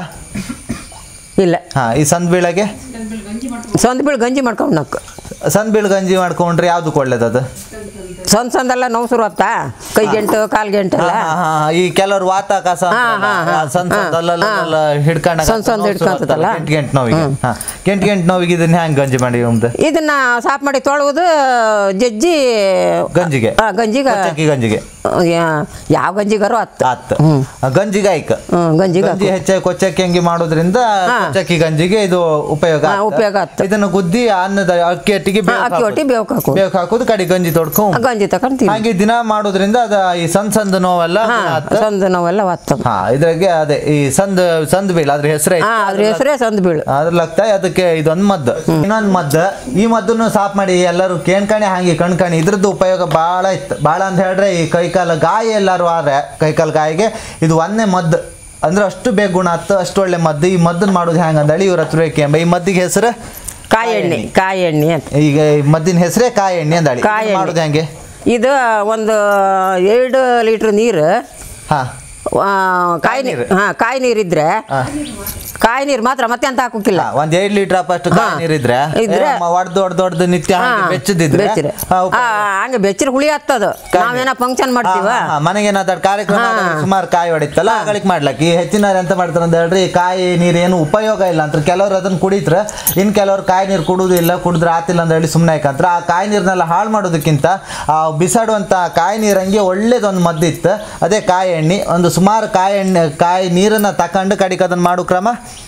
ಇಲ್ಲ ಹಾ ಈ ಸಂದ್ ಬೀಳಗೆ ಸ್ವಂತ ಬೀಳು ಗಂಜಿ ಮಾಡ್ಕೊಂಡು ನಕ್ಕು ಸಂದ್ ಬೀಳ್ ಗಂಜಿ ಮಾಡ್ಕೊಂಡ್ರೆ ಯಾವ್ದು ಒಳ್ಳೇದದು ಸ್ವಂತ ಸಂದೆಲ್ಲ ನೋವು ಶುರು ಆತ್ತಾ ಕೈ ಗಂಟು ಕಾಲ್ ಗಂಟೆಲ್ಲ ಹಾ, ಹಾ, ಹಾ. ಈ ಕೆಲವರು ವಾತ ಕಸ ಹಾ, ಹಾ, ಹಾ. ಸಣ್ಣ ಹಾ, ಸಣ್ಣ ಹಿಡ್ಕೊಂಡ ಸಣ್ಣ ಸಣ್ಣ ಹಿಡ್ಕೊಂತದಲ್ಲ? ಗಂಟು ಗಂಟು ನೋವಿಗೆ ಹಾ ಗಂಟು ಗಂಟು ನೋವಿಗೆ ಇದನ್ನ ಹ್ಯಾಂಗ್ ಗಂಜಿ ಮಾಡಿ ನಮ್ದು ಇದನ್ನ ಸಾಫ್ ಮಾಡಿ ತೊಳುವುದು ಜಜ್ಜಿ ಗಂಜಿಗೆ ಆ, ಗಂಜಿಗೆ ಕೊಚ್ಚಕ್ಕಿ ಗಂಜಿಗೆ ಯಾ- ಯಾವ ಗಂಜಿಗಾರು ಹತ್ತು ಆತ್ ಗಂಜಿಗೆ ಆಯ್ಕ ಹ್ಮ್, ಗಂಜಿಗೆ ಗಂಜಿ ಹೆಚ್ಚಾಗಿ ಕೊಚ್ಚಕ್ಕಿ ಹಂಗಿ ಮಾಡೋದ್ರಿಂದ ಹಾ. ಕೊಚ್ಚಕ್ಕಿ ಗಂಜಿಗೆ ಇದು ಉಪಯೋಗ ಹಾ, ಆತ್. ಉಪಯೋಗ ಆತ್. ಇದನ್ನ ಗುದ್ದಿ ಅನ್ನದ ಅಕ್ಕಿ ಒಟ್ಟಿಗೆ ಹಾ, ಅಕ್ಕಿ ಒಟ್ಟಿಗೆ ಬೇವ್ಕ್ ಹಾಕೋದು. ಬೇವ್ಕ್ ಹಾಕೋದು ಕಡಿ ಗಂಜಿ ತೊಡ್ಕೊಂಡ್ ಆ ಗಂಜಿ ತಕೊಂಡು ತಿನ್ನು ಹಾಗೆ ದಿನ ಮಾಡೋದ್ರಿಂದ ಅದ ಈ ಸಣ್ಣ ಸಣ್ಣ ನೋವೆಲ್ಲ ಹಾ ಗುಣ ಆತ್. ಸಂದು ನೋವೆಲ್ಲ ಒತ್ತು ಹಾ ಇದ್ರಾಗೆ ಅದೇ ಈ ಸಂದ್ ಸಂದ್ ಬೀಳ್ ಅದ್ರ ಹೆಸರೇ ಹಾ ಅದ್ರ ಹೆಸರೇ ಸಂದು ಬೀಳು ಅದ್ರ ಲಗ್ತಾ ಅದಕ್ಕೆ ಇದೊಂದು ಮದ್ದು ಇನ್ನೊಂದು ಮದ್ದು ಈ ಮದ್ದನ್ನು ಸಾಫ್ ಮಾಡಿ ಎಲ್ಲರೂ ಕೇಣ್ಕಣಿ ಹಾಗೆ ಕಣ್ಕಣಿ ಇದ್ರದ್ದು ಉಪಯೋಗ ಭಾಳ ಇತ್ತು ಭಾಳ ಅಂತ ಹೇಳಿದ್ರೆ ಈ ಕೈಕಾಲ ಗಾಯ ಎಲ್ಲರೂ ಆದ್ರೆ ಕೈಕಾಲ ಗಾಯಿಗೆ ಇದು ಒಂದೇ ಮದ್ದು ಅಂದ್ರೆ ಅಷ್ಟು ಬೇಗ ಗುಣ ಆತು ಅಷ್ಟು ಒಳ್ಳೆ ಮದ್ದು ಈ ಮದ್ದನ್ನ ಮಾಡೋದು ಹೆಂಗೆ ಅಂದೇಳಿ ಇವ್ರ ಹತ್ರ ಬೇಕೆಂಬ ಈ ಮದ್ದಿಗೆ ಹೆಸರು ಕಾಯಿ ಎಣ್ಣೆ ಕಾಯಿ ಎಣ್ಣೆ ಅಂತ ಈಗ ಈ ಮದ್ದಿನ ಹೆಸರೇ ಕಾಯಿ ಎಣ್ಣೆ ಅಂದಾಳಿ ಕಾಯಿ ಇದನ್ನ ಮಾಡೋದು ಹೆಂಗೆ ಇದು ಒಂದು ಎರಡು ಲೀಟ್ರ್ ನೀರು ಹಾ ಆ, ಕಾಯಿ ನೀರು ನೀರು. ಹಾಂ ಕಾಯಿ ನೀರಿದ್ರೆ ಹಾ. ಕಾಯಿ ನೀರು ಮಾತ್ರ ಮತ್ತೆ ಅಂತ ಹಾಕೋಕ್ಕಿಲ್ಲ ಹಾ, ಒಂದ್ ಎರಡ್ ಲೀಟರ್ ಅಷ್ಟು ಕಾಯಿ ಹಾ. ನೀರಿದ್ರೆ ಇದ್ರೆ- ಒಡ್ದು ಒಡ್ದು ಒಡ್ದು ನಿತ್ಯ ಹಾಗೆ ಬೆಚ್ಚದಿದ್ರೆ ಬೆಚ್ಚರೆ ಹಾ, ಉಪ- ಹಂಗೆ ಬೆಚ್ಚರು ಹುಳಿ ಹತ್ತದು ಕಾಯಿ ನಾವೇನೋ ಫಂಕ್ಷನ್ ಮಾಡ್ತೀವ ಹಾ, ಹಾ, ಮನೆಗೆ ಏನಾದ್ರು ಕಾರ್ಯಕ್ರಮ ಹಾ. ಆದಾಗ ಸುಮಾರು ಕಾಯಿ ಹೊಡಿತಲ್ಲ ಆಗಳಿಕ್ ಮಾಡ್ಲಕ್ ಈ ಹೆಚ್ಚಿನ ಎಂತ ಮಾಡ್ತಾರೆ ಅಂತ ಹೇಳ್ರಿ ಈ ಕಾಯಿ ನೀರು ಏನು ಉಪಯೋಗ ಇಲ್ಲ ಅಂತ ಕೆಲವ್ರು ಅದನ್ನ ಕುಡಿತ್ರ ಇನ್ ಕೆಲವ್ರು ಕಾಯಿ ನೀರು ಕುಡುವುದಿಲ್ಲ ಕುಡಿದ್ರೆ ಆತಿಲ್ಲ ಅಂತ ಹೇಳಿ ಸುಮ್ಮನೆ ಯಾಕಂತ್ರ ಆ ಕಾಯಿ ನೀರ್ನೆಲ್ಲ ಹಾಳು ಮಾಡೋದಕ್ಕಿಂತ ಆ ಬಿಸಾಡುವಂತ ಕಾಯಿ ನೀರಂಗೆ ಒಳ್ಳೇದೊಂದು ಮದ್ದಿತ್ತು ಅದೇ ಕಾಯಿ ಎಣ್ಣೆ ಒಂದು ಸುಮಾರು ಕಾಯಿ ಎಣ್ಣೆ ಕಾಯಿ ನೀರನ್ನ ತಕೊಂಡು ಕಡಿಕ್ ಅದನ್ನ ಮಾಡು ಕ್ರಮ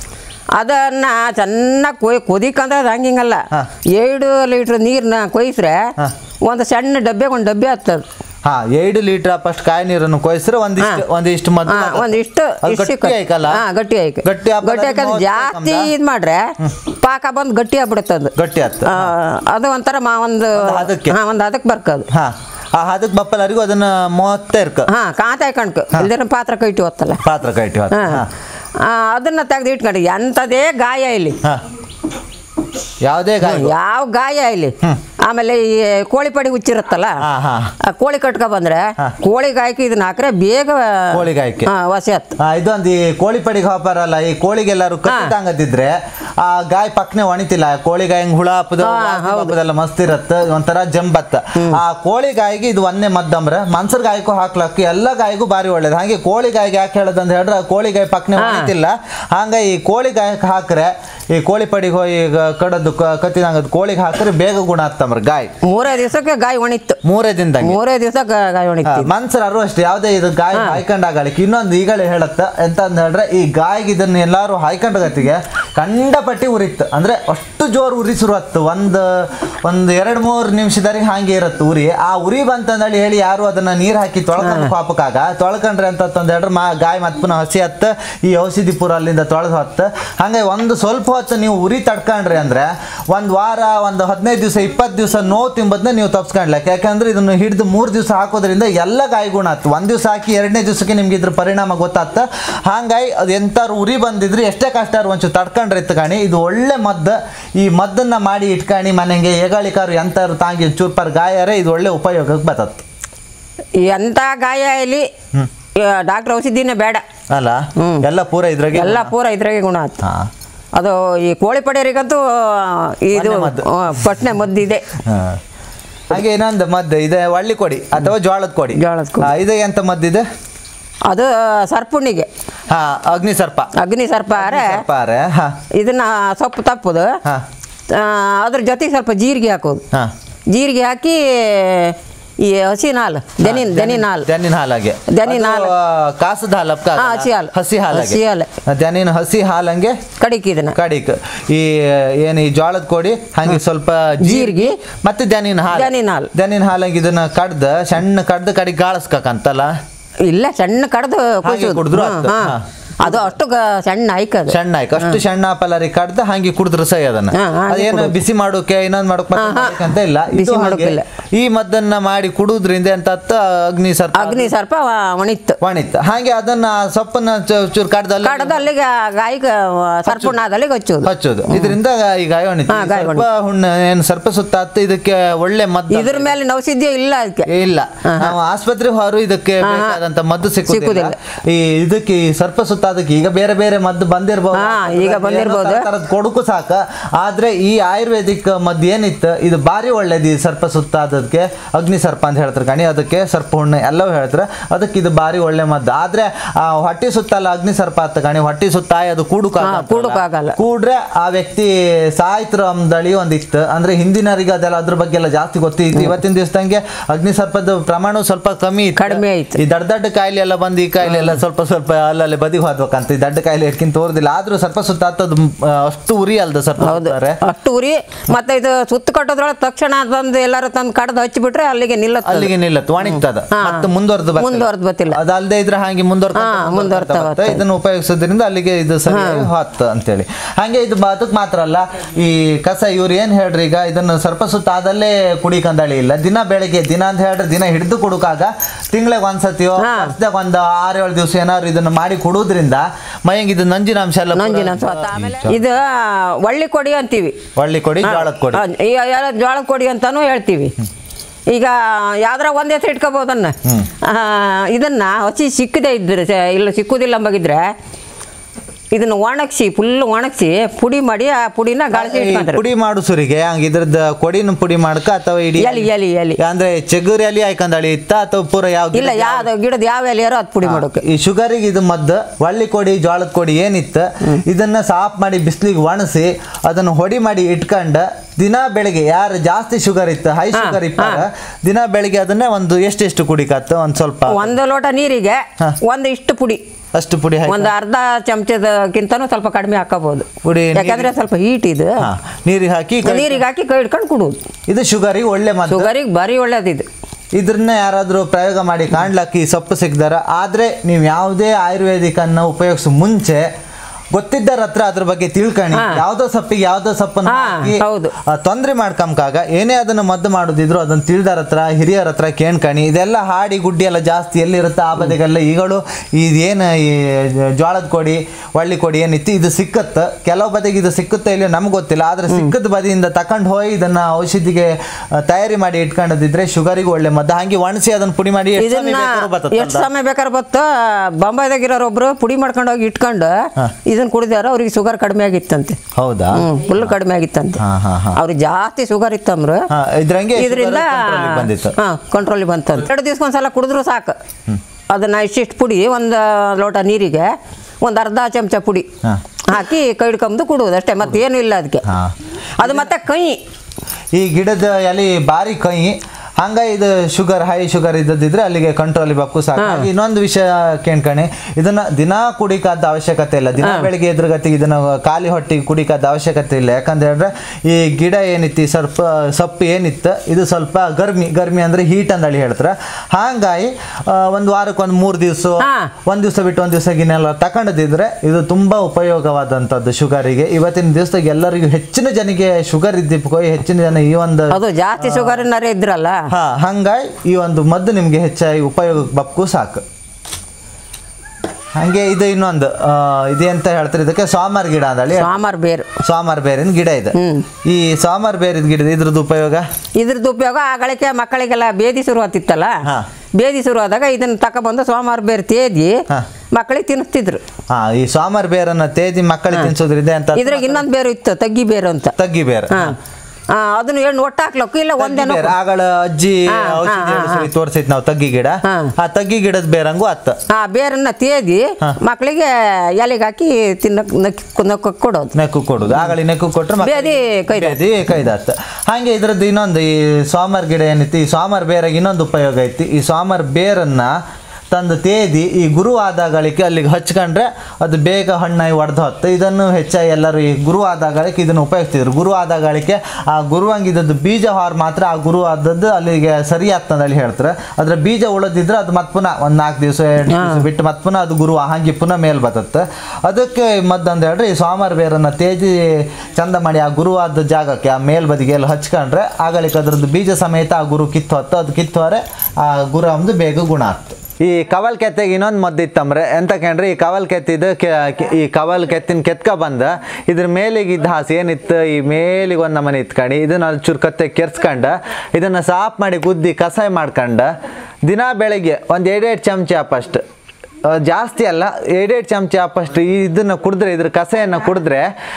ಅದನ್ನ ಚೆನ್ನಾಗಿ ಕೊಯ್ ಕೊದಿಕಂದ್ರೆ ಅದು ಹಂಗಿಂಗಲ್ಲ ಹಾ. ಎರಡು ಲೀಟ್ರ್ ನೀರನ್ನ ಕೊಯ್ಸ್ರೆ ಹಾ. ಒಂದು ಸಣ್ಣ ಡಬ್ಬೆ ಒಂದು ಡಬ್ಬೆ ಹತ್ತದು ಹಾ ಎರಡು ಲೀಟರ್ ಫಸ್ಟ್ ಕಾಯಿ ನೀರನ್ನು ಕೊಯ್ಸ್ರೆ ಒಂದಿಷ್ಟು ಹಾ. ಒಂದಿಷ್ಟು ಮದ್ದು ಹಾ, ಒಂದಿಷ್ಟು ಅದು ಇಷ್ಟು ಗಟ್ಟಿ ಆಯ್ಕಲ್ಲ ಹಾ ಗಟ್ಟಿ ಆಯ್ಕೆ ಗಟ್ಟಿ ಆದ್ಮೇಲೆ ಗಟ್ಟಿ ಅದು ಯಾಕಂದ್ರೆ ಮೂವತ್ತು ಜಾಸ್ತಿ ಗ್ರಾಮ್ದ? ಇದು ಮಾಡ್ರೆ ಪಾಕ ಬಂದು ಗಟ್ಟಿ ಆಗ್ಬಿಡುತ್ತೆ ಅದು ಗಟ್ಟಿ ಆಯ್ತು ಆ, ಅದು ಒಂಥರ ಮಾ ಒಂದು ಒಂದು ಹದಕ್ಕೆ. ಹಾ ಒಂದು ಅದಕ್ಕೆ ಬರ್ಕೋದು ಹಾ ಆ ಅದಕ್ಕೆ ಬಪ್ಪಲರಿಗೂ ಅದನ್ನ ಮೂವತ್ತೇ ಇರ್ಕ ಹಾ ಕಾಂತಾಯ್ ಕಣ್ಕು ಇಲ್ದಿರ ಪಾತ್ರ ಕೈ ಇಟ್ಟು ಹೊತ್ತಲ್ಲ ಪಾತ್ರ ಕೈ ಇಟ್ಟು ಹಾ ಹಾ ಆ, ಅದನ್ನ ತೆಗೆದು ಇಟ್ಕೊಂಡು ಎಂಥದೇ ಗಾಯ ಇಲ್ಲಿ ಹಾ ಯಾವುದೇ ಗಾಯ ಯಾವ ಗಾಯ ಇಲ್ಲಿ ಆಮೇಲೆ ಈ ಕೋಳಿ ಪಡಿ ಹುಚ್ಚಿರುತ್ತಲ್ಲ ಹಾ, ಹಾ. ಆ ಕೋಳಿ ಕಟ್ಕೊ ಬಂದ್ರೆ ಹಾ. ಕೋಳಿ ಗಾಯಕ್ಕೆ ಇದನ್ನ ಹಾಕ್ರೆ ಬೇಗ ಕೋಳಿ ಗಾಯಕ್ಕೆ. ಹಾ ವಾಸಿ ಆತ್ ಆ, ಇದೊಂದು ಈ ಕೋಳಿ ಪಡಿಗೆ ಹಾಪಾರಲ್ಲ ಈ ಕೋಳಿಗೆಲ್ಲಾರು ಕಟ್ಟಿದಂಗದಿದ್ರೆ ಆ ಗಾಯ ಪಕ್ಕನೆ ಒಣಿತಿಲ್ಲ ಕೋಳಿ ಗಾಯ ಹಿಂಗ್ ಹುಳ ಹಪ್ಪದು ಹಾ, ವಾಂತಿ ಹೌದು. ಬಪ್ಪದೆಲ್ಲ ಮಸ್ತ್ ಇರತ್ತ ಒಂಥರ ಜಂಬತ್ತ ಆ ಕೋಳಿ ಗಾಯಿಗೆ ಇದು ಒಂದೇ ಮದ್ದಂಬ್ರ ಮನ್ಸರ್ ಗಾಯಕ್ಕೂ ಹಾಕ್ಲಕ್ಕ ಎಲ್ಲ ಗಾಯಿಗೂ ಬಾರಿ ಒಳ್ಳೇದು ಹಾಗೆ ಕೋಳಿ ಗಾಯಿಗೆ ಯಾಕೆ ಹೇಳೋದಂತ ಹೇಳ್ರೆ ಆ ಕೋಳಿ ಗಾಯ ಪಕ್ಕನೆ ಹಾ. ಒಣಿತಿಲ್ಲ ಹಂಗ ಈ ಕೋಳಿ ಗಾಯಕ್ಕೆ ಹಾಕ್ರೆ ಈ ಕೋಳಿ ಪಡಿಗೆ ಹೋಗಿ ಈಗ ಕಡದು ಕತ್ತಿದಂಗದ ಕೋಳಿಗೆ ಹಾಕ್ರೆ ಬೇಗ ಗುಣ ಆಗ್ತಂಬ್ರ ಗಾಯ ಮೂರೇ ದಿವಸಕ್ಕೆ ಗಾಯ ಒಣಿತ್ತು ಮೂರೇ ದಿನದಂಗೆ ಮೂರೇ ದಿವಸ ಗಾಯ ಒಣಿತ್ತು ಮನ್ಸರು ಅಷ್ಟೇ ಯಾವುದೇ ಇದು ಗಾಯ ಹಾಯ್ಕೊಂಡಾಗಲಿಕ್ಕೆ ಇನ್ನೊಂದು ಈಗಲೇ ಹೇಳತ್ತ ಎಂತ ಅಂದ್ ಹೇಳ್ರೆ ಈ ಗಾಯಗೆ ಇದನ್ನ ಎಲ್ಲಾರು ಹಾಯ್ಕೊಂಡ ಗತಿಗೆ ಕಂಡಪಟ್ಟಿ ಉರಿತ್ತು ಅಂದ್ರೆ ಅಷ್ಟು ಜೋರು ಉರಿ ಶುರು ಆತ್ತು ಒಂದು ಒಂದು ಎರಡು ಮೂರು ನಿಮಿಷದವರೆಗೆ ಹಾಗೆ ಇರತ್ತೆ ಉರಿ ಆ ಉರಿ ಬಂತಂದೇಳಿ ಹೇಳಿ ಯಾರು ಅದನ್ನ ನೀರು ಹಾಕಿ ತೊಳ್ಕೊಂಡು ಪಾಪಕ್ಕಾಗ ತೊಳ್ಕೊಂಡ್ರೆ ಅಂತ ತಂದು ಮಾ ಗಾಯ ಮತ್ತೆ ಪುನಃ ಹಸಿ ಹತ್ತು ಈ ಔಷಧಿ ಪೂರ ಅಲ್ಲಿಂದ ತೊಳೆದು ಹೊತ್ತು ಹಂಗೆ ಒಂದು ಸ್ವಲ್ಪ ಹೊತ್ತು ನೀವು ಉರಿ ತಡ್ಕೊಂಡ್ರಿ ಅಂದ್ರೆ ಒಂದು ವಾರ ಒಂದು ಹದಿನೈದು ದಿವಸ ಇಪ್ಪತ್ತು ದಿವಸ ನೋವು ತಿಂಬದನ್ನ ನೀವು ತಪ್ಸ್ಕೊಂಡ್ಲಕ್ಕೆ ಯಾಕಂದ್ರೆ ಇದನ್ನು ಹಿಡಿದು ಮೂರು ದಿವಸ ಹಾಕೋದ್ರಿಂದ ಎಲ್ಲ ಗಾಯ ಗುಣ ಆತು ಒಂದು ದಿವಸ ಹಾಕಿ ಎರಡನೇ ದಿವಸಕ್ಕೆ ನಿಮ್ಗೆ ಇದ್ರ ಪರಿಣಾಮ ಗೊತ್ತಾತ ಹಾಗಾಗಿ ಅದು ಎಂತಾರು ಉರಿ ಬಂದಿದ್ರೆ ಎಷ್ಟೇ ಕಷ್ಟ ಆದ್ರೂ ಒಂಚೂರು ತಡ್ಕೊಂಡ್ರೆ ಇತ್ಕಣಿ ಇದು ಒಳ್ಳೆ ಮದ್ದು ಈ ಮದ್ದನ್ನ ಮಾಡಿ ಇಟ್ಕಣಿ ಮನೆಗೆ ಏಗಳಿಕಾರು ಎಂತಾರು ತಾಂಗಿ ಚೂರ್ಪಾರ್ ಗಾಯರೇ ಇದು ಒಳ್ಳೆ ಉಪಯೋಗಕ್ಕೆ ಬರ್ತದೆ ಎಂಥ ಗಾಯ ಇಲ್ಲಿ ಡಾಕ್ಟರ್ ಔಷಧಿನೇ ಬೇಡ ಅಲ್ಲ ಹ್ಮ್. ಎಲ್ಲ ಪೂರ ಇದ್ರಾಗೆ ಎಲ್ಲ ಪೂರ ಇದ್ರಾಗೆ ಗುಣ ಆಯ್ತು ಹಾ ಅದು ಈ ಕೋಳಿ ಪಡೆಯರಿಗಂತೂ ಇದು ಮನೆ ಮದ್ದು. ಆ, ಪಟ್ನೆ ಮದ್ದಿದೆ ಹಾ. ಹಾಗೆ ಇನ್ನೊಂದು ಮದ್ದು ಇದೆ ಒಳ್ಳಿ ಕೊಡಿ ಅಥವಾ ಜೋಳದ ಕೊಡಿ ಜೋಳದ ಕೊಡಿ. ಹಾ, ಇದು ಎಂತ ಮದ್ದಿದೆ ಅದು ಸರ್ಪುಣ್ಣಿಗೆ ಹಾ ಅಗ್ನಿ ಸರ್ಪ ಅಗ್ನಿ ಸರ್ಪ ಅರೆ ಸರ್ಪ ಅರೆ ಹಾ ಇದನ್ನ ಸೊಪ್ಪು ತಪ್ಪುದು ಹಾ ಆ, ಅದ್ರ ಜೊತೆಗೆ ಸ್ವಲ್ಪ ಜೀರಿಗೆ ಹಾಕೋದು ಹಾ ಜೀರಿಗೆ ಹಾಕಿ ಈ ಹಸಿನ ಹಾಲು ದನಿನ ದನಿನ ಹಾಲು ದನಿನ ಹಾಲಾಗೆ ದನಿನ ಅದು, ಹಾಲು. ಆ, ಕಾಸದ ಹಾಲು ಅಪ್ಪ ಹಾ, ಹಸಿ ಹಾಲು. ಹಸಿ ಹಾಲಾಗೆ ಹಸಿ ಹಾಲು. ದನಿನ ಹಸಿ ಹಾಲಂಗೆ ಕಡಿಕೆ ಇದನ್ನ ಕಡಿಕ್ ಈ ಏನು ಈ ಜೋಳದ ಕೊಡಿ ಹಂಗೆ ಸ್ವಲ್ಪ ಜೀರಿಗೆ. ಮತ್ತೆ ದನಿನ ಹಾಲು ದನಿನ ಹಾಲು. ದನಿನ ಹಾಲಂಗೆ ಇದನ್ನ ಕಡ್ದ ಸಣ್ಣ ಕಡ್ದು ಕಡಿಗೆ ಗಾಳಸ್ಕಂತಲ್ಲ ಇಲ್ಲ ಸಣ್ಣ ಕಡ್ದು ಕುದಿಸೋದು. ಕುಡಿದ್ರು ಹಾ, ಆತು. ಹಾ. ಹಾ. ಅದು ಅಷ್ಟು ಗ- ಸಣ್ಣ ಆಯ್ಕದು ಸಣ್ಣ ಆಯ್ತು ಅಷ್ಟು ಸಣ್ಣ ಪಲಾರಿ ಕಡ್ದ ಹಂಗೆ ಕುಡಿದ್ರು ಸೈ ಅದನ್ನ ಹಾ, ಹಾಗೆ ಅದೇನು ಕುಡ್ದು. ಬಿಸಿ ಮಾಡೋಕೆ ಇನ್ನೊಂದ್ ಮಾಡೋಕ್ ಹಾ, ಹಾ. ಅಂತ ಇಲ್ಲ ಇದು ಬಿಸಿ ಹಾಗೆ ಮಾಡೋಕಿಲ್ಲ. ಈ ಮದ್ದನ್ನ ಮಾಡಿ ಕುಡುದ್ರಿಂದ ಎಂತ ಆತ್ತು, ಅಗ್ನಿ ಸರ್ಪ ಅಗ್ನಿ ಸರ್ಪ ವ- ಒಣಿತ್ತು ಒಣಿತ್ತು ಹಾಗೆ ಅದನ್ನ ಸೊಪ್ಪನ್ನ ಚೂ- ಚೂರು ಕಡ್ದಲ್ಲಿ ಕಡ್ದು ಅಲ್ಲಿಗೆ ಗಾಯಕ ಸರ್ಪುಣ್ಣಾದಲ್ಲಿ ಹಚ್ಚೋದು ಹಚ್ಚೋದು ಇದರಿಂದ ಈ ಗಾಯ ಒಣಿತು ಹಾ, ಈ ಗಾಯ ಸರ್ಪ ಹುಣ್ಣ ಏನು ಸರ್ಪ ಸುತ್ತ ಹತ್ತು ಇದಕ್ಕೆ ಒಳ್ಳೆ ಮದ್ದು ಇದ್ರ ಮೇಲೆ ಔಷಧಿ ಇಲ್ಲ ಅದಕ್ಕೆ ಇಲ್ಲ ನಾವು ಆಸ್ಪತ್ರೆ ಹೊರ ಇದಕ್ಕೆ ಹಾ, ಹಾ. ಬೇಕಾದಂತ ಮದ್ದು ಸಿಕ್ಕುದಿಲ್ಲ ಸಿಕ್ಕುದಿಲ್ಲ. ಈ ಇದಕ್ಕೆ ಈ ಸರ್ಪ ಸುತ್ತ ಅದಕ್ಕೆ ಈಗ ಬೇರೆ ಬೇರೆ ಮದ್ದು ಬಂದಿರ್ಬೋದು ಹಾ, ಈಗ ಬಂದಿರ್ಬೋದು. ಏನೋ ತರ- ತರದ್ ಕೊಡುಕು ಸಾಕ ಆದ್ರೆ ಈ ಆಯುರ್ವೇದಿಕ್ ಮದ್ದು ಏನಿತ್ತು ಇದು ಬಾರಿ ಒಳ್ಳೇದು ಈ ಸರ್ಪ ಸುತ್ತ ಅದಕ್ಕೆ ಅಗ್ನಿ ಸರ್ಪ ಅಂತ ಹೇಳ್ತಾರೆ ಕಣಿ ಅದಕ್ಕೆ ಸರ್ಪ ಹುಣ್ಣು ಎಲ್ಲವೂ ಹೇಳ್ತಾರೆ ಅದಕ್ಕೆ ಇದು ಬಾರಿ ಒಳ್ಳೆ ಮದ್ದು ಆದ್ರೆ ಆ ಹೊಟ್ಟಿ ಸುತ್ತಲ್ಲ ಅಗ್ನಿ ಸರ್ಪ ಆತ ಕಣಿ ಹೊಟ್ಟಿ ಸುತ್ತ ಅದು ಕೂಡುಕ ಹಾ, ಕೂಡುಕಾಗಲ್ಲ. ಕೂಡ್ರೆ ಆ ವ್ಯಕ್ತಿ ಸಾಯ್ತರ ಅಂದಳಿ ಒಂದಿತ್ತು ಅಂದ್ರೆ ಹಿಂದಿನರಿಗೆ ಅದೆಲ್ಲ ಅದ್ರ ಬಗ್ಗೆ ಎಲ್ಲ ಜಾಸ್ತಿ ಗೊತ್ತಿತ್ತು ಇವತ್ತಿನ ದಿವಸದಂಗೆ ಅಗ್ನಿ ಸರ್ಪದ ಪ್ರಮಾಣ ಸ್ವಲ್ಪ ಕಮ್ಮಿ ಇತ್ತು. ಕಡಿಮೆ ಆಯ್ತು. ಈ ದೊಡ್ಡ ದೊಡ್ಡ ಕಾಯಿಲೆ ಎಲ್ಲ ಬಂದು ಈ ಕಾಯಿಲೆ ಎಲ್ಲ ಸ್ವಲ್ಪ ಸ್ವಲ್ಪ ಅಲ್ಲಲ್ಲಿ ಬದಿಗೆ ಹೋದ್ಬೇಕಂತ ಈ ದೊಡ್ಡ ಕಾಯಿಲೆ ಇಟ್ಕಿಂತ ತೋರ್ದಿಲ್ಲ ಆದ್ರೂ ಸರ್ಪ ಸುತ್ತ ಹತ್ತದು ಅಷ್ಟು ಉರಿ ಅಲ್ದ ಸರ್ಪ ಹೌದು ಸುತ್ತಾರೆ. ಅಷ್ಟು ಉರಿ ಮತ್ತೆ ಇದು ಸುತ್ತ ಕಟ್ಟೋದ್ರೊಳಗೆ ತಕ್ಷಣ ಬಂದು ಎಲ್ಲಾರು ತಂದು ಕಡ್ದು ಹಚ್ಚಿಬಿಟ್ರೆ ಅಲ್ಲಿಗೆ ನಿಲ್ಲತ್ತ ಅಲ್ಲಿಗೆ ನಿಲ್ಲತ್ತು ಒಣಿಗ್ತದ ಹಾ. ಮತ್ತೆ ಮುಂದುವರೆದು ಮುಂದುವರ್ದು ಬತ್ತಿಲ್ಲ. ಅದಲ್ಲದೆ ಇದ್ರೆ ಹಾಗೆ ಮುಂದುವರ್ದ ಹಾ, ಮುಂದುವರ್ತಾ ಹೋಗ್ತಾ ಇದೆ. ಇದನ್ನು ಉಪಯೋಗಿಸೋದ್ರಿಂದ ಅಲ್ಲಿಗೆ ಇದು ಸರಿ ಹೊತ್ತು ಅಂತೇಳಿ ಹಾಗೆ ಇದು ಅದಕ್ಕೆ ಮಾತ್ರ ಅಲ್ಲ ಈ ಕಸ ಇವ್ರು ಏನ್ ಹೇಳ್ರಿ ಈಗ ಇದನ್ನು ಸ್ವಲ್ಪ ಸುತ್ತ ಆದಲ್ಲೇ ಕುಡಿಕಂದಳಿ ಇಲ್ಲ ದಿನ ಬೆಳಗ್ಗೆ ದಿನ ಅಂತ ಹೇಳ್ರಿ ದಿನ ಹಿಡಿದು ಕುಡುಕಾಗ ತಿಂಗಳಿಗೆ ಒಂದ್ಸತಿಯೋ ಹಾ. ವರ್ಷದಾಗ ಒಂದು ಆರು ಏಳು ದಿವಸ ಏನಾದ್ರು ಇದನ್ನ ಮಾಡಿ ಕುಡುದ್ರಿಂದ ಮೈಂಗ್ ಇದು ನಂಜಿನಾಂಶ ಎಲ್ಲ ಪೂರ- ನಂಜಿನ ಸ್ವತಃ ಆಮೇಲೆ ಇದು ಒಳ್ಳಿ ಕೊಡಿ ಅಂತೀವಿ ಒಳ್ಳಿ ಕೊಡಿ ಜೋಳದ ಕೊಡಿ ಆ, ಈ ಎಲ್ಲ ಜೋಳದ ಕೊಡಿ ಅಂತಾನು ಹೇಳ್ತೀವಿ ಈಗ ಯಾವ್ದ್ರ ಒಂದ್ ಹೆಸರು ಇಟ್ಕೋಬೋದನ್ನ ಆ, ಇದನ್ನ ಹಸಿ ಸಿಕ್ಕದೆ ಇದ್ರೆ ಸ- ಇಲ್ಲ ಸಿಕ್ಕುದಿಲ್ಲ ಅಂಬಾಗಿದ್ರೆ ಇದನ್ನ ಒಣಗಿಸಿ ಫುಲ್ ಒಣಗಿಸಿ ಪುಡಿ ಮಾಡಿ ಆ ಪುಡಿನ ಗಾಳಿಸಿ ಈ ಇಟ್ಕೊಂತಾರೆ ಪುಡಿ ಮಾಡುಸುರಿಗೆ ಹಂಗ ಇದ್ರದ್ದು ಕೊಡಿನ ಪುಡಿ ಮಾಡ್ಕ ಅಥವಾ ಇಡೀ ಎಲಿ ಎಲಿ ಎಲಿ ಅಂದ್ರೆ ಚೆಗುರಿ ಎಲಿ ಹಾಕೊಂಡಳಿ ಇತ್ತ ಅಥವಾ ಪೂರ ಯಾವ ಇಲ್ಲ ಯಾವ್ದು ಗಿಡದ ಯಾವ ಎಲೆಯಾರೋ ಅದು ಪುಡಿ ಮಾಡೋಕೆ ಈ ಶುಗರಿಗೆ ಇದು ಮದ್ದು ಒಳ್ಳಿ ಕೊಡಿ ಜೋಳದ ಕೊಡಿ ಏನಿತ್ತು ಇದನ್ನ ಸಾಫ್ ಮಾಡಿ ಬಿಸಿಲಿಗೆ ಒಣಸಿ ಅದನ್ನ ಹೊಡಿ ಮಾಡಿ ಇಟ್ಕೊಂಡ ದಿನ ಬೆಳಿಗ್ಗೆ ಯಾರು ಜಾಸ್ತಿ ಶುಗರ್ ಇತ್ತು ಹೈ ಹಾ, ಶುಗರ್ ಇಪ್ಪಾರ ದಿನ ಬೆಳಿಗ್ಗೆ ಅದನ್ನ ಒಂದು ಎಷ್ಟೆಷ್ಟು ಕುಡಿಕತ್ತು ಒಂದ್ ಸ್ವಲ್ಪ ಒಂದು ಲೋಟ ನೀರಿಗೆ ಹಾ. ಒಂದು ಇಷ್ಟು ಪುಡಿ ಅಷ್ಟು ಪುಡಿ ಹಾಕಿ ಒಂದು ಅರ್ಧ ಚಮಚದಕ್ಕಿಂತನೂ ಸ್ವಲ್ಪ ಕಡಿಮೆ ಹಾಕೋಬಹುದು ಪುಡಿ ನೀರಿಗೆ- ಯಾಕಂದ್ರೆ ಸ್ವಲ್ಪ ಹೀಟ್ ಇದು ಹಾ, ನೀರಿಗೆ ಹಾಕಿ ಕೈ- ನೀರಿಗೆ ಹಾಕಿ ಕೈ ಹಿಡ್ಕೊಂಡು ಕುಡುವುದು ಇದು ಶುಗರಿಗೆ ಒಳ್ಳೆ ಮದ್ದು ಶುಗರಿಗೆ ಭಾರಿ ಒಳ್ಳೇದಿದು ಇದ್ರನ್ನ ಯಾರಾದರೂ ಪ್ರಯೋಗ ಮಾಡಿ ಕಾಣ್ಲಕ್ಕೆ ಈ ಸೊಪ್ಪು ಸಿಗ್ದಾರ ಆದರೆ ನೀವು ಯಾವುದೇ ಆಯುರ್ವೇದಿಕ್ ಅನ್ನ ಉಪಯೋಗಿಸೋ ಮುಂಚೆ ಗೊತ್ತಿದ್ದರ ಹತ್ರ ಅದ್ರ ಬಗ್ಗೆ ತಿಳ್ಕಣಿ ಹಾ. ಯಾವ್ದೋ ಸೊಪ್ಪಿಗೆ ಯಾವ್ದೋ ಸೊಪ್ಪನ್ನ ಹಾ, ಹಾಕಿ ಹೌದು. ಆ, ತೊಂದ್ರೆ ಮಾಡ್ಕೊಂಬಕಾಗ ಏನೇ ಅದನ್ನ ಮದ್ದು ಮಾಡೋದಿದ್ರು ಅದನ್ನ ತಿಳಿದಾರ ಹತ್ರ ಹಿರಿಯರ ಹತ್ರ ಕೇಳ್ಕಣಿ ಇದೆಲ್ಲ ಹಾಡಿ ಗುಡ್ಡಿ ಎಲ್ಲ ಜಾಸ್ತಿ ಎಲ್ಲಿರುತ್ತೆ ಆ ಬದಿಗೆಲ್ಲ ಈಗಳು ಇದೇನು ಈ ಜೋಳದ ಕೊಡಿ ಒಳ್ಳಿ ಕೊಡಿ ಏನಿತ್ತು ಇದು ಸಿಕ್ಕತ್ತ ಕೆಲವು ಬದಿಗೆ ಇದು ಸಿಕ್ಕುತ್ತೆ ಇಲ್ಲ ನಮ್ಗೆ ಗೊತ್ತಿಲ್ಲ ಆದ್ರೆ ಸಿಕ್ಕದ ಬದಿಯಿಂದ ತಕೊಂಡು ಹೋಗಿ ಇದನ್ನ ಔಷಧಿಗೆ ಆ, ತಯಾರಿ ಮಾಡಿ ಇಟ್ಕೊಂಡದಿದ್ರೆ ಶುಗರಿಗೆ ಒಳ್ಳೆ ಮದ್ದು ಹಾಗೆ ಒಣಸಿ ಅದನ್ನ ಪುಡಿ ಮಾಡಿ ಎಷ್ಟ್ ಸಮಯ ಇದನ್ನ ಬೇಕಾದ್ರೂ ಬರ್ತದೆ ಎಷ್ಟು ಸಮಯ ಬೇಕಾದ್ರೆ ಬತ್ತ ಬೊಂಬೈದಾಗಿರೋರು ಒಬ್ರು ಪುಡಿ ಮಾಡ್ಕೊಂಡು ಹೋಗಿ ಇಟ್ಕೊಂಡು ಇದನ್ನ ಕುಡಿದಾರ ಅವ್ರಿಗೆ ಶುಗರ್ ಕಡಿಮೆ ಆಗಿತ್ತಂತೆ ಹೌದಾ ಹ್ಮ್ ಫುಲ್ ಕಡಿಮೆ ಆಗಿತ್ತಂತೆ ಹಾ, ಹಾ, ಹಾ. ಅವ್ರಿಗೆ ಜಾಸ್ತಿ ಶುಗರ್ ಇತ್ತಂದ್ರು ಹಾ, ಇದ್ರಂಗೆ sugar ಇದರಿಂದ control ಗೆ ಬಂದಿತ್ತು. ಹಾ ಕಂಟ್ರೋಲಿಗೆ ಬಂತಂತ ಎರಡು ದಿವ್ಸಕ್ಕೊಂದ್ಸಲ ಕುಡಿದ್ರು ಸಾಕು ಅದನ್ನ ಇಷ್ಟಿಷ್ಟು ಪುಡಿ ಒಂದು ಲೋಟ ನೀರಿಗೆ ಒಂದು ಅರ್ಧ ಚಮಚ ಪುಡಿ ಹಾ. ಹಾಕಿ ಕೈ ಹಿಡ್ಕೊಂಬದು ಕುಡುವುದು ಅಷ್ಟೇ ಮತ್ತೇನು ಇಲ್ಲ ಅದಕ್ಕೆ ಹಾ. ಅದು ಮತ್ತೆ ಕೈ ಈ ಗಿಡದ ಎಲೆ ಬಾರಿ ಕೈ ಹಂಗಾಗಿ ಇದು ಶುಗರ್ ಹೈ ಶುಗರ್ ಇದ್ದದಿದ್ರೆ ಅಲ್ಲಿಗೆ ಕಂಟ್ರೋಲ್ ಬಕ್ಕು ಸಾಕು ಹಾಗೆ ಇನ್ನೊಂದು ವಿಷಯ ಕೇಳ್ಕಣಿ ಇದನ್ನ ದಿನಾ ಕುಡಿಕಾದ ಅವಶ್ಯಕತೆ ಇಲ್ಲ ದಿನ ಬೆಳಿಗ್ಗೆ ಎದುರುಗತಿಗೆ ಇದನ್ನ ಖಾಲಿ ಹೊಟ್ಟಿಗೆ ಕುಡಿಕಾದ ಅವಶ್ಯಕತೆ ಇಲ್ಲ ಯಾಕಂತ ಹೇಳಿದ್ರೆ ಈ ಗಿಡ ಏನಿತ್ತು ಈ ಸ್ವಲ್ಪ ಸೊಪ್ಪು ಏನಿತ್ತು ಇದು ಸ್ವಲ್ಪ ಗರ್ಮಿ ಗರ್ಮಿ ಅಂದ್ರೆ ಹೀಟ್ ಅಂತ ಹೇಳಿ ಹೇಳ್ತಾರೆ ಹಾಗಾಗಿ ಆ, ಒಂದು ವಾರಕ್ಕೆ ಒಂದು ಮೂರು ದಿವಸ ಹಾ. ಒಂದ್ ದಿವಸ ಬಿಟ್ಟು ಒಂದ್ ದಿವಸ ಗಿನ್ನೆಲ್ಲ ತಗೊಂಡಿದ್ರೆ ಇದು ತುಂಬಾ ಉಪಯೋಗವಾದಂಥದ್ದು ಶುಗರಿಗೆ ಇವತ್ತಿನ ದಿವಸದಾಗ ಎಲ್ಲರಿಗೂ ಹೆಚ್ಚಿನ ಜನಿಗೆ ಶುಗರ್ ಇದ್ದಿಪ್ಕೋ ಹೆಚ್ಚಿನ ಜನ ಈ ಒಂದು ಅದು ಜಾಸ್ತಿ ಶುಗರ್ನಾರೇ ಇದ್ರಲ್ಲ ಹಾ ಹಂಗಾಗಿ ಈ ಒಂದು ಮದ್ದು ನಿಮ್ಗೆ ಹೆಚ್ಚಾಗಿ ಉಪಯೋಗಕ್ಕೆ ಬಕ್ಕು ಸಾಕು ಹಂಗೆ ಇದು ಇನ್ನೊಂದು ಆ, ಇದೆಂತ ಹೇಳ್ತಾರೆ ಇದಕ್ಕೆ ಸಾಮಾರ್ ಗಿಡ ಅಂದಳಿ ಸಾಂಬಾರ್ ಬೇರು ಸಾಮಾರ್ ಬೇರಿನ ಗಿಡ ಇದೆ ಹ್ಮ್. ಈ ಸಾಮಾರ್ ಬೇರಿನ ಗಿಡದ ಇದ್ರದ್ದು ಉಪಯೋಗ ಇದ್ರದ್ದು ಉಪಯೋಗ ಆಗಳಿಕೆ ಮಕ್ಕಳಿಗೆಲ್ಲ ಬೇದಿ ಶುರು ಆತಿತ್ತಲ್ಲ ಹಾ. ಬೇದಿ ಶುರು ಆದಾಗ ಇದನ್ನ ತಗೊಬಂದು ಸೋಮವಾರ ಬೇರೆ ತೇದಿ ಹಾ. ಮಕ್ಕಳಿಗೆ ತಿನ್ನಿಸ್ತಿದ್ರು ಹಾ ಈ ಸಾಮಾರ್ ಬೇರನ್ನ ತೇಜಿ ಮಕ್ಕಳಿಗೆ ತಿನ್ಸೋದ್ರಿಂದ ಅಂತ ಇದ್ರಾಗ ಇನ್ನೊಂದು ಬೇರು ಇತ್ತು ತಗ್ಗಿ ಬೇರು ಅಂತ ತಗ್ಗಿ ಬೇರೆ ಹಾ ಆ, ಅದನ್ನು ಏನು ಒಟ್ಟು ಹಾಕ್ಲಕ್ಕು ಇಲ್ಲ ಒಂದೇ ತಗ್ಗಿ ಬೇರೆ ಆಗಳ ಅಜ್ಜಿ ಹಾ, ಔಷಧಿ ಹಾ, ಹೇಳಿ ಹಾ. ಸರಿ ತೋರ್ಸೈತ್ ನಾವು ತಗ್ಗಿ ಗಿಡ ಹಾ. ಆ ತಗ್ಗಿ ಗಿಡದ ಬೇರಂಗು ಅತ್ತ ಆ ಬೇರನ್ನ ತೇದಿ ಮಕ್ಕಳಿಗೆ ಎಲೆಗೆ ಹಾಕಿ ತಿನ್ನಕ್ ನಕ್ ನಕ್ಕ ಕೊಡೋದು ನೆಕ್ಕು ಕೊಡುದು ಆಗಳ ನೆಕ್ಕು ಕೊಟ್ರೆ ಮಕ್ಕಳಿಗೆ ಬೇದಿ ಕೈದಾತ್. ಬೇದಿ ಕೈದಾತ್ ಹಾಗೆ ಇದ್ರದ್ದು ಇನ್ನೊಂದು ಈ ಸಾಮಾರ್ ಗಿಡ ಏನೈತಿ ಈ ಸಾಮಾರ್ ಬೇರಾಗ ಇನ್ನೊಂದು ಉಪಯೋಗ ಐತಿ ಈ ಸಾಮಾರ್ ಬೇರನ್ನ ತಂದು ತೇದಿ ಈ ಗುರು ಆದಾಗಳಿಗೆ ಅಲ್ಲಿಗೆ ಹಚ್ಕೊಂಡ್ರೆ ಅದು ಬೇಗ ಹಣ್ಣಾಗಿ ಒಡೆದು ಹೊತ್ತು ಇದನ್ನು ಹೆಚ್ಚಾಗಿ ಎಲ್ಲರೂ ಈ ಗುರು ಆದಾಗಳಿಗೆ ಇದನ್ನು ಉಪಯೋಗಿಸ್ತಿದ್ರು ಗುರು ಆದಾಗಳಿಗೆ ಆ ಗುರುವಂಗಿದ್ದದ್ದು ಬೀಜ ಹಾರ್ ಮಾತ್ರ ಆ ಗುರು ಆದದ್ದು ಅಲ್ಲಿಗೆ ಸರಿ ಆಗ್ತದೆ ಹೇಳ್ತಾರೆ ಅದ್ರ ಬೀಜ ಉಳಿದಿದ್ರೆ ಅದು ಮತ್ತೆ ಪುನಃ ಒಂದು ನಾಲ್ಕು ದಿವಸ ಎಂಟು ದಿವಸ ಬಿಟ್ಟು ಮತ್ತೆ ಪುನಃ ಅದು ಗುರು ಹಾಗೆ ಪುನಃ ಮೇಲ್ ಬರ್ತತ್ತೆ ಅದಕ್ಕೆ ಮದ್ದು ಅಂತ ಹೇಳ್ರಿ ಈ ಸೋಮವಾರ ಬೇರನ್ನ ತೇಜಿ ಚಂದ ಮಾಡಿ ಆ ಗುರುವಾದ ಜಾಗಕ್ಕೆ ಆ ಮೇಲ್ಬದಿಗೆ ಎಲ್ಲ ಹಚ್ಕೊಂಡ್ರೆ ಆಗಲಿಕ್ಕೆ ಅದ್ರದ್ದು ಬೀಜ ಸಮೇತ ಆ ಗುರು ಕಿತ್ತು ಹೊತ್ತು ಅದು ಕಿತ್ತುವರೆ ಆ ಗುರು ಒಂದು ಬೇಗ ಗುಣ ಆಗ್ತದೆ ಈ ಕವಲ್ ಕೆತ್ತೆಗೆ ಇನ್ನೊಂದು ಮದ್ದು ಇತ್ತಂದ್ರೆ ಎಂತ ಕೇಳ್ರಿ ಈ ಕವಲ್ ಕೆತ್ತಿದ್ದು ಕೆ- ಕೆ- ಈ ಕವಲ್ ಕೆತ್ತಿನ ಕೆತ್ಕ ಬಂದ ಇದ್ರ ಮೇಲಿಗೆ ಇದ್ದ ಹಾಸಿ ಏನಿತ್ತು ಈ ಮೇಲಿಗೆ ಒಂದು ನಮನೆ ಇತ್ಕೊಂಡು ಇದನ್ನ ಅಲ್ಲಿ ಚೂರು ಕತ್ತೆ ಕೆರ್ಸ್ಕೊಂಡ ಇದನ್ನ ಸಾಫ್ ಮಾಡಿ ಗುದ್ದಿ ಕಸಾಯ ಮಾಡ್ಕೊಂಡ ದಿನ ಬೆಳಗ್ಗೆ ಒಂದು ಎರಡೆರಡು ಚಮಚ ಫಸ್ಟ್ ಜಾಸ್ತಿ ಅಲ್ಲ ಎರಡೆರಡು ಚಮಚ ಫಸ್ಟ್ ಇದನ್ನ ಕುಡಿದ್ರೆ ಇದ್ರ ಕಸೆಯನ್ನು ಕುಡಿದ್ರೆ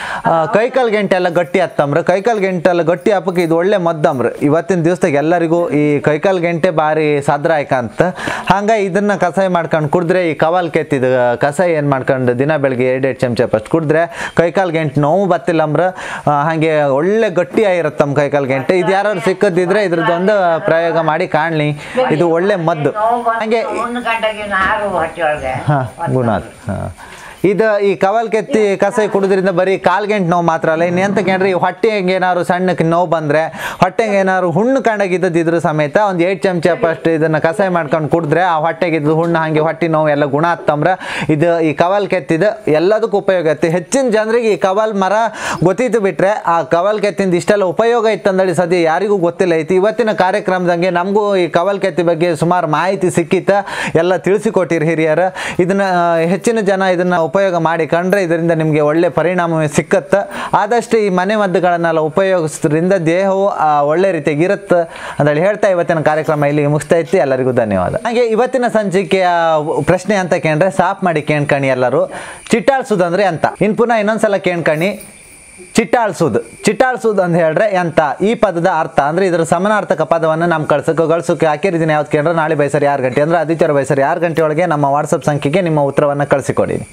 ಕೈಕಾಲು ಗಂಟೆ ಎಲ್ಲ ಗಟ್ಟಿ ಹತ್ತಂಬ್ರ ಕೈಕಾಲು ಗಂಟೆ ಎಲ್ಲ ಗಟ್ಟಿ ಹಾಪಕ್ಕೆ ಇದು ಒಳ್ಳೆ ಮದ್ದಮ್ರ ಇವತ್ತಿನ ದಿವಸದಾಗ ಎಲ್ಲರಿಗೂ ಈ ಕೈಕಾಲು ಗಂಟೆ ಭಾರಿ ಸಾದ್ರಾಯಕ ಅಂತ ಹಂಗಾಗಿ ಇದನ್ನ ಕಸಾಯ ಮಾಡ್ಕೊಂಡು ಕುಡಿದ್ರೆ ಈ ಕವಾಲ್ ಕೆತ್ತಿದ ಕಸಾಯ ಏನು ಮಾಡ್ಕೊಂಡು ದಿನ ಬೆಳಗ್ಗೆ ಎರಡೆರಡು ಚಮಚ ಫಸ್ಟ್ ಕುಡಿದ್ರೆ ಕೈಕಾಲು ಗಂಟೆ ನೋವು ಬತ್ತಿಲ್ಲ ಅಂಬ್ರ ಆ, ಹಾಗೆ ಒಳ್ಳೆ ಗಟ್ಟಿ ಆಗಿರುತ್ತೆ ನಮ್ಮ ಕೈಕಾಲು ಗಂಟೆ ಇದು ಯಾರು ಸಿಕ್ಕದಿದ್ರೆ ಇದ್ರದ್ದೊಂದು ಪ್ರಯೋಗ ಮಾಡಿ ಕಾಣಲಿ ಇದು ಒಳ್ಳೆ ಮದ್ದು ಹಾಗೆ ಒಂದು ಗಂಟೆಗೆ ನಾರು ಹೊಟ್ಟೆ ಒಳಗೆ ಹಾ ಗುಣ ಅದು. ಹಾ. ಇದು ಈ ಕವಲ್ ಕೆತ್ತಿ ಕಸಾಯಿ ಕುಡಿದ್ರಿಂದ ಬರೀ ಕಾಲ್ ಗಂಟೆ ನೋವು ಮಾತ್ರ ಅಲ್ಲ ಇನ್ನು ಎಂತ ಕೇಳ್ರಿ ಹೊಟ್ಟೆಗೆ ಏನಾದ್ರು ಸಣ್ಣಕ್ಕೆ ನೋವು ಬಂದ್ರೆ ಹೊಟ್ಟೆಗೆ ಏನಾದ್ರು ಹುಣ್ಣು ಕಂಡಾಗಿದ್ದದಿದ್ರು ಸಮೇತ ಒಂದು ಏಟ್ ಚಮಚ ಫಸ್ಟ್ ಇದನ್ನ ಕಸಾಯ ಮಾಡ್ಕೊಂಡು ಕುಡಿದ್ರೆ ಆ ಹೊಟ್ಟೆಗೆ ಇದ್ದು ಹುಣ್ಣು ಹಾಗೆ ಹೊಟ್ಟೆ ನೋವು ಎಲ್ಲ ಗುಣ ಆಗ್ತಂಬ್ರ ಇದು ಈ ಕವಲ್ ಕೆತ್ತಿದ ಎಲ್ಲದಕ್ಕೂ ಉಪಯೋಗ ಐತಿ ಹೆಚ್ಚಿನ ಜನರಿಗೆ ಈ ಕವಲ್ ಮರ ಗೊತ್ತಿತ್ತು ಬಿಟ್ರೆ ಆ ಕವಲ್ ಕೆತ್ತಿಂದ ಇಷ್ಟೆಲ್ಲ ಉಪಯೋಗ ಇತ್ತಂದೇಳಿ ಸದ್ಯ ಯಾರಿಗೂ ಗೊತ್ತಿಲ್ಲ ಐತಿ ಇವತ್ತಿನ ಕಾರ್ಯಕ್ರಮದಂಗೆ ನಮಗೂ ಈ ಕವಲ್ ಕೆತ್ತಿ ಬಗ್ಗೆ ಸುಮಾರು ಮಾಹಿತಿ ಸಿಕ್ಕಿತ್ತ ಎಲ್ಲ ತಿಳಿಸಿಕೊಟ್ಟಿರಿ ಹಿರಿಯರು ಇದನ್ನ ಆ, ಹೆಚ್ಚಿನ ಜನ ಇದನ್ನ ಉಪಯೋಗ ಮಾಡಿ ಕಂಡ್ರೆ ಇದರಿಂದ ನಿಮಗೆ ಒಳ್ಳೆ ಪರಿಣಾಮ ಸಿಕ್ಕತ್ತೆ ಆದಷ್ಟು ಈ ಮನೆ ಮದ್ದುಗಳನ್ನೆಲ್ಲ ಉಪಯೋಗಿಸೋದ್ರಿಂದ ದೇಹವು ಆ, ಒಳ್ಳೆ ರೀತಿಯಾಗಿ ಇರುತ್ತೆ ಅಂತೇಳಿ ಹೇಳ್ತಾ ಇವತ್ತಿನ ಕಾರ್ಯಕ್ರಮ ಇಲ್ಲಿಗೆ ಮುಗಿಸ್ತಾ ಇತ್ತು ಎಲ್ಲರಿಗೂ ಧನ್ಯವಾದ ಹಾಗೆ ಇವತ್ತಿನ ಸಂಚಿಕೆಯ ಪ್ರಶ್ನೆ ಅಂತ ಕೇಂದ್ರೆ ಸಾಫ್ ಮಾಡಿ ಕೇಳ್ಕಣಿ ಎಲ್ಲರೂ ಚಿಟ್ಟಾಳ್ಸೋದಂದ್ರೆ ಅಂತ ಇನ್ ಪುನಃ ಇನ್ನೊಂದ್ಸಲ ಕೇಳ್ಕಣಿ ಚಿಟ್ಟಾಳ್ಸೋದು ಚಿಟ್ಟಾಳ್ಸೋದು ಅಂತ ಹೇಳ್ರೆ ಎಂತ ಈ ಪದದ ಅರ್ಥ ಅಂದ್ರೆ ಇದರ ಸಮಾನಾರ್ಥಕ ಪದವನ್ನು ನಮ್ಮ ಕಳ್ಸಕ್ಕೆ ಗಳಿಸೋಕೆ ಹಾಕಿರಿದ್ದೀನಿ ಯಾವ್ದು ಕೇಳಿದ್ರೆ ನಾಳೆ ಬೈಸರಿ ಆರು ಗಂಟೆ ಅಂದ್ರೆ ಆದಿತ್ಯವಾರ ಬೈಸರಿ ಆರು ಗಂಟೆ ಒಳಗೆ ನಮ್ಮ ವಾಟ್ಸಪ್ ಸಂಖ್ಯೆಗೆ ನಿಮ್ಮ ಉತ್ತರವನ್ನು ಕಳಿಸಿಕೊಡಿ